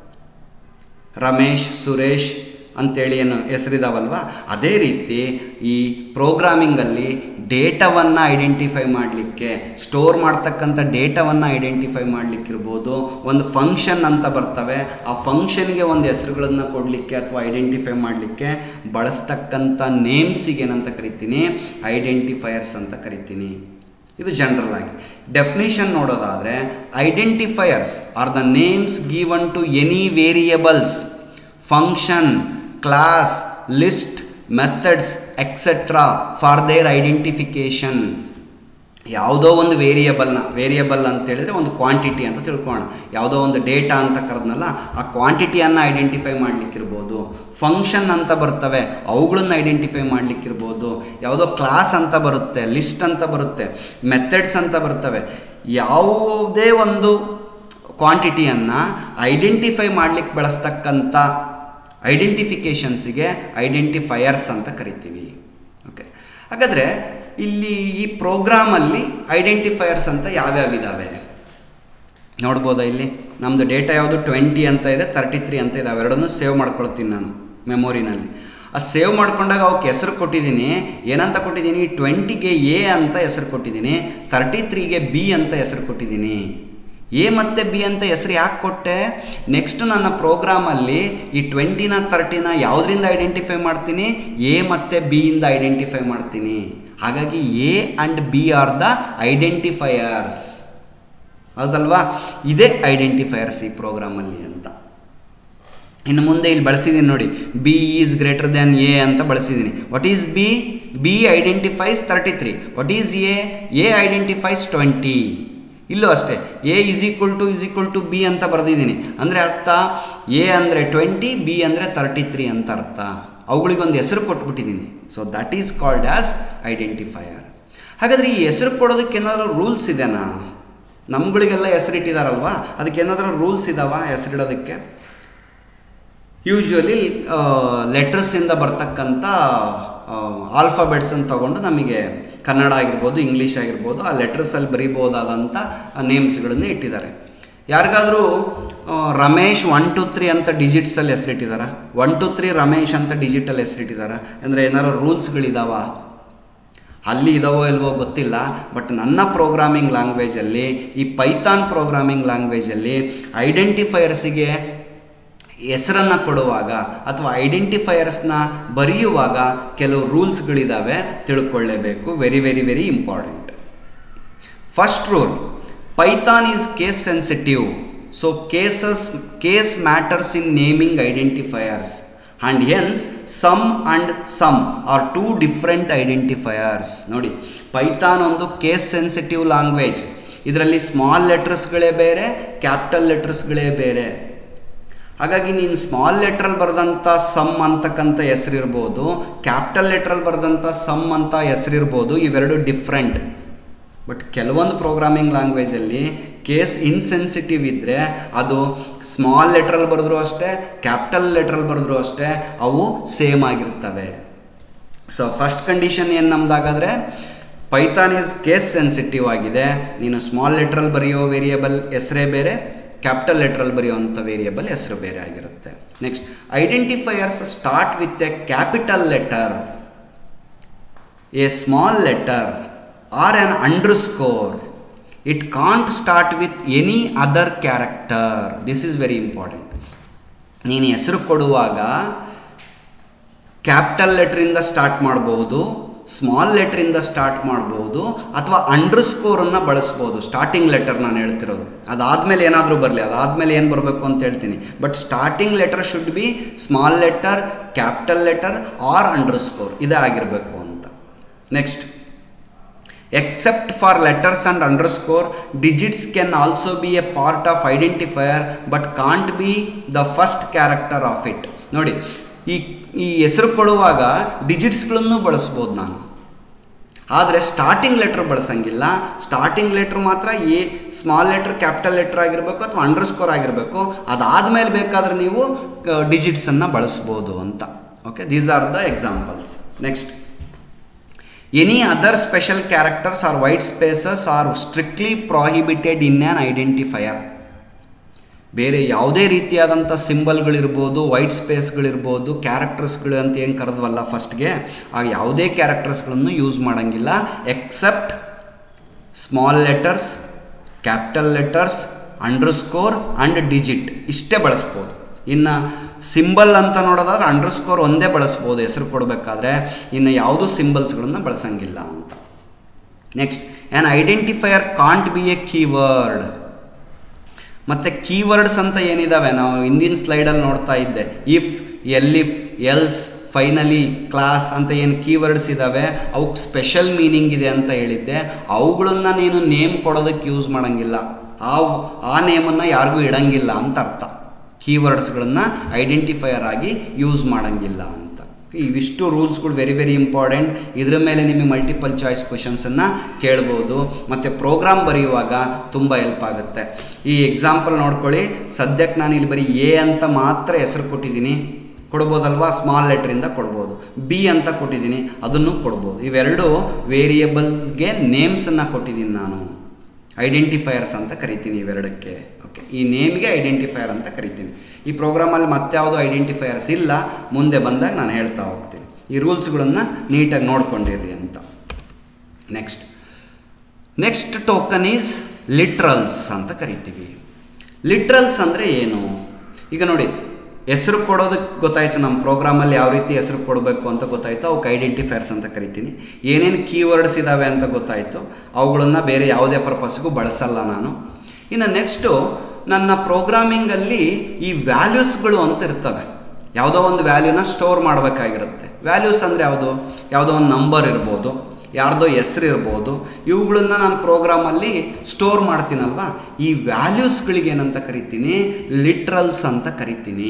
ರಮೇಶ್ ಸುರೇಶ್ ಅಂತೇಳಿ ಏನು ಹೆಸರಿದಾವಲ್ವ ಅದೇ ರೀತಿ ಈ ಪ್ರೋಗ್ರಾಮಿಂಗಲ್ಲಿ ಡೇಟಾವನ್ನು ಐಡೆಂಟಿಫೈ ಮಾಡಲಿಕ್ಕೆ ಸ್ಟೋರ್ ಮಾಡ್ತಕ್ಕಂಥ ಡೇಟಾವನ್ನು ಐಡೆಂಟಿಫೈ ಮಾಡಲಿಕ್ಕಿರ್ಬೋದು ಒಂದು ಫಂಕ್ಷನ್ ಅಂತ ಬರ್ತವೆ ಆ ಫಂಕ್ಷನ್ಗೆ ಒಂದು ಹೆಸರುಗಳನ್ನು ಕೊಡಲಿಕ್ಕೆ ಅಥವಾ ಐಡೆಂಟಿಫೈ ಮಾಡಲಿಕ್ಕೆ ಬಳಸ್ತಕ್ಕಂಥ ನೇಮ್ಸಿಗೆ ಏನಂತ ಕರಿತೀನಿ ಐಡೆಂಟಿಫೈಯರ್ಸ್ ಅಂತ ಕರಿತೀನಿ ಇದು ಜನರಲ್ ಆಗಿ ಡೆಫಿನೇಷನ್ ನೋಡೋದಾದರೆ identifiers are the names given to any variables function class list methods etcetera for their identification ಯಾವುದೋ ಒಂದು ವೇರಿಯಬಲ್ನ ವೇರಿಯಬಲ್ ಅಂತ ಹೇಳಿದ್ರೆ ಒಂದು ಕ್ವಾಂಟಿಟಿ ಅಂತ ತಿಳ್ಕೊಳ್ಳೋಣ ಯಾವುದೋ ಒಂದು ಡೇಟಾ ಅಂತ ಕರೆದ್ನಲ್ಲ ಆ ಕ್ವಾಂಟಿಟಿಯನ್ನು ಐಡೆಂಟಿಫೈ ಮಾಡಲಿಕ್ಕಿರ್ಬೋದು ಫಂಕ್ಷನ್ ಅಂತ ಬರ್ತವೆ ಅವುಗಳನ್ನ ಐಡೆಂಟಿಫೈ ಮಾಡಲಿಕ್ಕಿರ್ಬೋದು ಯಾವುದೋ ಕ್ಲಾಸ್ ಅಂತ ಬರುತ್ತೆ ಲಿಸ್ಟ್ ಅಂತ ಬರುತ್ತೆ ಮೆಥಡ್ಸ್ ಅಂತ ಬರ್ತವೆ ಯಾವುದೇ ಒಂದು ಕ್ವಾಂಟಿಟಿಯನ್ನು ಐಡೆಂಟಿಫೈ ಮಾಡಲಿಕ್ಕೆ ಬಳಸ್ತಕ್ಕಂಥ ಐಡೆಂಟಿಫಿಕೇಷನ್ಸಿಗೆ ಐಡೆಂಟಿಫೈಯರ್ಸ್ ಅಂತ ಕರಿತೀವಿ ಓಕೆ ಹಾಗಾದರೆ ಇಲ್ಲಿ ಈ ಪ್ರೋಗ್ರಾಮಲ್ಲಿ ಐಡೆಂಟಿಫೈಯರ್ಸ್ ಅಂತ ಯಾವ್ಯಾವ ಇದ್ದಾವೆ ನೋಡ್ಬೋದಾ ಇಲ್ಲಿ ನಮ್ಮದು ಡೇಟಾ ಯಾವುದು ಟ್ವೆಂಟಿ ಅಂತ ಇದೆ ತರ್ಟಿ ತ್ರೀ ಅಂತ ಇದೆ ಅವೆರಡನ್ನೂ ಸೇವ್ ಮಾಡ್ಕೊಳ್ತೀನಿ ನಾನು ಮೆಮೊರಿನಲ್ಲಿ ಆ ಸೇವ್ ಮಾಡ್ಕೊಂಡಾಗ ಅವಕ್ಕೆ ಹೆಸರು ಕೊಟ್ಟಿದ್ದೀನಿ ಏನಂತ ಕೊಟ್ಟಿದ್ದೀನಿ ಟ್ವೆಂಟಿಗೆ ಎ ಅಂತ ಹೆಸರು ಕೊಟ್ಟಿದ್ದೀನಿ ತರ್ಟಿ ತ್ರೀಗೆ ಬಿ ಅಂತ ಹೆಸರು ಕೊಟ್ಟಿದ್ದೀನಿ ಎ ಮತ್ತು ಬಿ ಅಂತ ಹೆಸರು ಯಾಕೆ ಕೊಟ್ಟೆ ನೆಕ್ಸ್ಟ್ ನನ್ನ ಪ್ರೋಗ್ರಾಮಲ್ಲಿ ಈ ಟ್ವೆಂಟಿನ ತರ್ಟಿನ ಯಾವುದರಿಂದ ಐಡೆಂಟಿಫೈ ಮಾಡ್ತೀನಿ ಎ ಮತ್ತು ಬಿ ಇಂದ ಐಡೆಂಟಿಫೈ ಮಾಡ್ತೀನಿ ಹಾಗಾಗಿ A and B are the identifiers ಹೌದಲ್ವಾ ಇದೇ ಐಡೆಂಟಿಫೈಯರ್ಸ್ ಈ ಪ್ರೋಗ್ರಾಮಲ್ಲಿ ಅಂತ ಇನ್ನು ಮುಂದೆ ಇಲ್ಲಿ ಬಳಸಿದ್ದೀನಿ ನೋಡಿ B is greater than A ಅಂತ ಬಳಸಿದ್ದೀನಿ what is B B identifies thirty three what is A A identifies twenty ಇಲ್ಲೂ ಅಷ್ಟೇ A is equal to is equal to B ಅಂತ ಬರೆದಿದ್ದೀನಿ ಅಂದರೆ ಅರ್ಥ ಎ ಅಂದರೆ ಟ್ವೆಂಟಿ ಬಿ ಅಂದರೆ ತರ್ಟಿ ತ್ರೀ ಅಂತ ಅರ್ಥ ಅವುಗಳಿಗೊಂದು ಹೆಸರು ಕೊಟ್ಬಿಟ್ಟಿದ್ದೀನಿ so that is called as identifier ಹಾಗಾದರೆ ಈ ಹೆಸರು ಕೊಡೋದಕ್ಕೆ ಏನಾದರೂ ರೂಲ್ಸ್ ಇದೆನಾ ನಮ್ಗಳಿಗೆಲ್ಲ ಹೆಸರಿಟ್ಟಿದಾರಲ್ವಾ ಅದಕ್ಕೆ ಏನಾದರೂ ರೂಲ್ಸ್ ಇದಾವ ಹೆಸರಿಡೋದಕ್ಕೆ ಯೂಶ್ವಲಿ ಲೆಟರ್ಸಿಂದ ಬರ್ತಕ್ಕಂಥ ಆಲ್ಫಾಬೆಟ್ಸನ್ನು ತಗೊಂಡು ನಮಗೆ ಕನ್ನಡ ಆಗಿರ್ಬೋದು ಇಂಗ್ಲೀಷ್ ಆಗಿರ್ಬೋದು ಆ ಲೆಟರ್ಸಲ್ಲಿ ಬರೀಬೋದಾದಂಥ ನೇಮ್ಸ್ಗಳನ್ನು ಇಟ್ಟಿದ್ದಾರೆ ಯಾರಿಗಾದರೂ ರಮೇಶ್ ಒನ್ ಟು ತ್ರೀ ಅಂತ ಡಿಜಿಟ್ಸಲ್ಲಿ ಹೆಸರಿಟ್ಟಿದ್ದಾರ ಒನ್ ಟು ತ್ರೀ ರಮೇಶ್ ಅಂತ ಡಿಜಿಟಲ್ ಹೆಸರಿಟ್ಟಿದ್ದಾರ ಅಂದರೆ ಏನಾರು ರೂಲ್ಸ್ಗಳಿದಾವ ಅಲ್ಲಿ ಇದಾವೋ ಇಲ್ವೋ ಗೊತ್ತಿಲ್ಲ ಬಟ್ ನನ್ನ ಪ್ರೋಗ್ರಾಮಿಂಗ್ ಲ್ಯಾಂಗ್ವೇಜಲ್ಲಿ ಈ ಪೈಥಾನ್ ಪ್ರೋಗ್ರಾಮಿಂಗ್ ಲ್ಯಾಂಗ್ವೇಜಲ್ಲಿ ಐಡೆಂಟಿಫೈಯರ್ಸಿಗೆ ಹೆಸರನ್ನು ಕೊಡುವಾಗ ಅಥವಾ ಐಡೆಂಟಿಫೈಯರ್ಸ್ನ ಬರೆಯುವಾಗ ಕೆಲವು ರೂಲ್ಸ್ಗಳಿದ್ದಾವೆ ತಿಳ್ಕೊಳ್ಳೇಬೇಕು very very very important first rule Python is case sensitive so cases case matters in naming identifiers and hence sum and sum are two different identifiers ನೋಡಿ ಪೈಥಾನ್ ಒಂದು ಕೇಸ್ ಸೆನ್ಸಿಟಿವ್ ಲ್ಯಾಂಗ್ವೇಜ್ ಇದರಲ್ಲಿ ಸ್ಮಾಲ್ ಲೆಟರ್ಸ್ಗಳೇ ಬೇರೆ capital ಲೆಟರ್ಸ್ಗಳೇ ಬೇರೆ ಹಾಗಾಗಿ ನೀನು small ಲೆಟ್ರಲ್ಲಿ ಬರೆದಂಥ some ಅಂತಕ್ಕಂಥ ಹೆಸರಿರ್ಬೋದು ಕ್ಯಾಪಿಟಲ್ ಲೆಟ್ರಲ್ಲಿ ಬರೆದಂಥ ಸಮ್ ಅಂತ ಹೆಸರಿರ್ಬೋದು ಇವೆರಡು ಡಿಫ್ರೆಂಟ್ ಬಟ್ ಕೆಲವೊಂದು ಪ್ರೋಗ್ರಾಮಿಂಗ್ ಲ್ಯಾಂಗ್ವೇಜಲ್ಲಿ ಕೇಸ್ ಇನ್ಸೆನ್ಸಿಟಿವ್ ಇದ್ದರೆ ಅದು ಸ್ಮಾಲ್ ಲೆಟ್ರಲ್ಲಿ ಬರೆದ್ರು ಅಷ್ಟೇ ಕ್ಯಾಪಿಟಲ್ ಲೆಟ್ರಲ್ಲಿ ಬರೆದ್ರು ಅಷ್ಟೇ ಅವು ಸೇಮ್ ಆಗಿರ್ತವೆ ಸೊ ಫಸ್ಟ್ ಕಂಡೀಷನ್ ಏನು ನಮ್ದಾಗಾದರೆ ಪೈಥಾನ್ ಇಸ್ ಕೇಸ್ ಸೆನ್ಸಿಟಿವ್ ಆಗಿದೆ ನೀನು ಸ್ಮಾಲ್ ಲೆಟ್ರಲ್ಲಿ ಬರೆಯೋ ವೇರಿಯೇಬಲ್ ಹೆಸರೇ ಬೇರೆ ಕ್ಯಾಪಿಟಲ್ ಲೆಟ್ರಲ್ಲಿ ಬರೆಯುವಂಥ ವೇರಿಯೇಬಲ್ ಹೆಸರು ಬೇರೆ ಆಗಿರುತ್ತೆ next identifiers start with a capital letter a small letter or an underscore it can't start with any other character this is very important ನೀನು ಹೆಸರು ಕೊಡುವಾಗ ಕ್ಯಾಪಿಟಲ್ ಲೆಟ್ರಿಂದ ಸ್ಟಾರ್ಟ್ ಮಾಡಬಹುದು ಸ್ಮಾಲ್ ಲೆಟ್ರಿಂದ ಸ್ಟಾರ್ಟ್ ಮಾಡ್ಬೋದು ಅಥವಾ ಅಂಡರ್ ಸ್ಕೋರನ್ನು ಬಳಸ್ಬೋದು ಸ್ಟಾರ್ಟಿಂಗ್ ಲೆಟರ್ ನಾನು ಹೇಳ್ತಿರೋದು ಅದಾದಮೇಲೆ ಏನಾದರೂ ಬರಲಿ ಅದಾದಮೇಲೆ ಏನು ಬರಬೇಕು ಅಂತ ಹೇಳ್ತೀನಿ but starting letter should be small letter capital letter or underscore ಇದೇ ಆಗಿರಬೇಕು ಅಂತ next except for letters and underscore digits can also be a part of identifier but can't be the first character of it ನೋಡಿ ಈ ಈ ಹೆಸರು ಕೊಡುವಾಗ ಡಿಜಿಟ್ಸ್ಗಳನ್ನು ಬಳಸ್ಬೋದು ನಾನು ಆದರೆ ಸ್ಟಾರ್ಟಿಂಗ್ ಲೆಟ್ರ್ ಬಳಸಂಗಿಲ್ಲ ಸ್ಟಾರ್ಟಿಂಗ್ ಲೆಟ್ರ್ ಮಾತ್ರ a small letter capital letter ಆಗಿರಬೇಕು ಅಥವಾ ಅಂಡರ್ ಸ್ಕೋರ್ ಆಗಿರಬೇಕು ಅದಾದಮೇಲೆ ಬೇಕಾದರೆ ನೀವು ಡಿಜಿಟ್ಸನ್ನು ಬಳಸ್ಬೋದು ಅಂತ okay these are the examples next any other special characters or white spaces are strictly prohibited in an identifier ಬೇರೆ ಯಾವುದೇ ರೀತಿಯಾದಂಥ ಸಿಂಬಲ್ಗಳಿರ್ಬೋದು ವೈಟ್ ಸ್ಪೇಸ್ಗಳಿರ್ಬೋದು ಕ್ಯಾರೆಕ್ಟರ್ಸ್ಗಳು ಅಂತ ಏನು ಕರೆದ್ವಲ್ಲ ಫಸ್ಟ್ಗೆ ಆ ಯಾವುದೇ ಕ್ಯಾರೆಕ್ಟರ್ಸ್ಗಳನ್ನು ಯೂಸ್ ಮಾಡೋಂಗಿಲ್ಲ except small letters capital letters underscore and digit ಇಷ್ಟೇ ಬಳಸ್ಬೋದು ಇನ್ನು ಸಿಂಬಲ್ ಅಂತ ನೋಡೋದಾದ್ರೆ ಅಂಡರ್ ಸ್ಕೋರ್ ಒಂದೇ ಬಳಸ್ಬೋದು ಹೆಸರು ಕೊಡಬೇಕಾದ್ರೆ ಇನ್ನು ಯಾವುದೂ ಸಿಂಬಲ್ಸ್ಗಳನ್ನು ಬಳಸಂಗಿಲ್ಲ ಅಂತ next an identifier can't be a keyword ಮತ್ತು ಕೀವರ್ಡ್ಸ್ ಅಂತ ಏನಿದ್ದಾವೆ ನಾವು ಹಿಂದಿನ ಸ್ಲೈಡಲ್ಲಿ ನೋಡ್ತಾ ಇದ್ದೆ if elif else finally class ಅಂತ ಏನು ಕೀವರ್ಡ್ಸ್ ಇದ್ದಾವೆ ಅವಕ್ಕೆ ಸ್ಪೆಷಲ್ ಮೀನಿಂಗ್ ಇದೆ ಅಂತ ಹೇಳಿದ್ದೆ ಅವುಗಳನ್ನ ನೀನು ನೇಮ್ ಕೊಡೋದಕ್ಕೆ ಯೂಸ್ ಮಾಡೋಂಗಿಲ್ಲ ಆ ಆ ನೇಮನ್ನು ಯಾರಿಗೂ ಇಡಂಗಿಲ್ಲ ಅಂತ ಅರ್ಥ ಕೀವರ್ಡ್ಸ್ಗಳನ್ನು ಐಡೆಂಟಿಫೈಯರ್ ಆಗಿ ಯೂಸ್ ಮಾಡೋಂಗಿಲ್ಲ ಅಂತ ಇವಿಷ್ಟು ರೂಲ್ಸ್ಗಳು ವೆರಿ ವೆರಿ ಇಂಪಾರ್ಟೆಂಟ್ ಇದ್ರ ಮೇಲೆ ನಿಮಗೆ ಮಲ್ಟಿಪಲ್ ಚಾಯ್ಸ್ ಕ್ವಶನ್ಸನ್ನು ಕೇಳ್ಬೋದು ಮತ್ತು ಪ್ರೋಗ್ರಾಮ್ ಬರೆಯುವಾಗ ತುಂಬ ಹೆಲ್ಪ್ ಆಗುತ್ತೆ ಈ ಎಕ್ಸಾಂಪಲ್ ನೋಡ್ಕೊಳ್ಳಿ ಸದ್ಯಕ್ಕೆ ನಾನು ಇಲ್ಲಿ ಬರೀ ಎ ಅಂತ ಮಾತ್ರ ಹೆಸರು ಕೊಟ್ಟಿದ್ದೀನಿ ಕೊಡ್ಬೋದಲ್ವಾ ಸ್ಮಾಲ್ ಲೆಟ್ರಿಂದ ಕೊಡ್ಬೋದು ಬಿ ಅಂತ ಕೊಟ್ಟಿದ್ದೀನಿ ಅದನ್ನು ಕೊಡ್ಬೋದು ಇವೆರಡು ವೇರಿಯಬಲ್ಗೆ ನೇಮ್ಸನ್ನು ಕೊಟ್ಟಿದ್ದೀನಿ ನಾನು ಐಡೆಂಟಿಫೈಯರ್ಸ್ ಅಂತ ಕರಿತೀನಿ ಇವೆರಡಕ್ಕೆ ಓಕೆ ಈ ನೇಮ್ಗೆ ಐಡೆಂಟಿಫೈಯರ್ ಅಂತ ಕರಿತೀನಿ ಈ ಪ್ರೋಗ್ರಾಮಲ್ಲಿ ಮತ್ಯಾವುದು ಐಡೆಂಟಿಫೈಯರ್ಸ್ ಇಲ್ಲ ಮುಂದೆ ಬಂದಾಗ ನಾನು ಹೇಳ್ತಾ ಹೋಗ್ತೀನಿ ಈ ರೂಲ್ಸ್ಗಳನ್ನು ನೀಟಾಗಿ ನೋಡ್ಕೊಂಡಿರಿ ಅಂತ next next token is literals ಅಂತ ಕರಿತೀವಿ ಲಿಟ್ರಲ್ಸ್ ಅಂದರೆ ಏನು ಈಗ ನೋಡಿ ಹೆಸರು ಕೊಡೋದಕ್ಕೆ ಗೊತ್ತಾಯ್ತು ನಮ್ಮ ಪ್ರೋಗ್ರಾಮಲ್ಲಿ ಯಾವ ರೀತಿ ಹೆಸರು ಕೊಡಬೇಕು ಅಂತ ಗೊತ್ತಾಯಿತು ಅವಕ್ಕೆ ಐಡೆಂಟಿಫೈರ್ಸ್ ಅಂತ ಕರಿತೀನಿ ಏನೇನು ಕೀವರ್ಡ್ಸ್ ಇದ್ದಾವೆ ಅಂತ ಗೊತ್ತಾಯಿತು ಅವುಗಳನ್ನು ಬೇರೆ ಯಾವುದೇ ಪರ್ಪಸ್ಗೂ ಬಳಸಲ್ಲ ನಾನು ಇನ್ನು ನೆಕ್ಸ್ಟು ನನ್ನ ಪ್ರೋಗ್ರಾಮಿಂಗಲ್ಲಿ ಈ ವ್ಯಾಲ್ಯೂಸ್ಗಳು ಅಂತ ಇರ್ತವೆ ಯಾವುದೋ ಒಂದು ವ್ಯಾಲ್ಯೂನ ಸ್ಟೋರ್ ಮಾಡಬೇಕಾಗಿರುತ್ತೆ ವ್ಯಾಲ್ಯೂಸ್ ಅಂದರೆ ಯಾವುದು ಯಾವುದೋ ಒಂದು ನಂಬರ್ ಇರ್ಬೋದು ಯಾರ್ದೋ ಹೆಸರು ಇರ್ಬೋದು ಇವುಗಳನ್ನ ನಾನು ಪ್ರೋಗ್ರಾಮಲ್ಲಿ ಸ್ಟೋರ್ ಮಾಡ್ತೀನಲ್ವಾ ಈ ವ್ಯಾಲ್ಯೂಸ್ಗಳಿಗೆ ಏನಂತ ಕರಿತೀನಿ ಲಿಟ್ರಲ್ಸ್ ಅಂತ ಕರಿತೀನಿ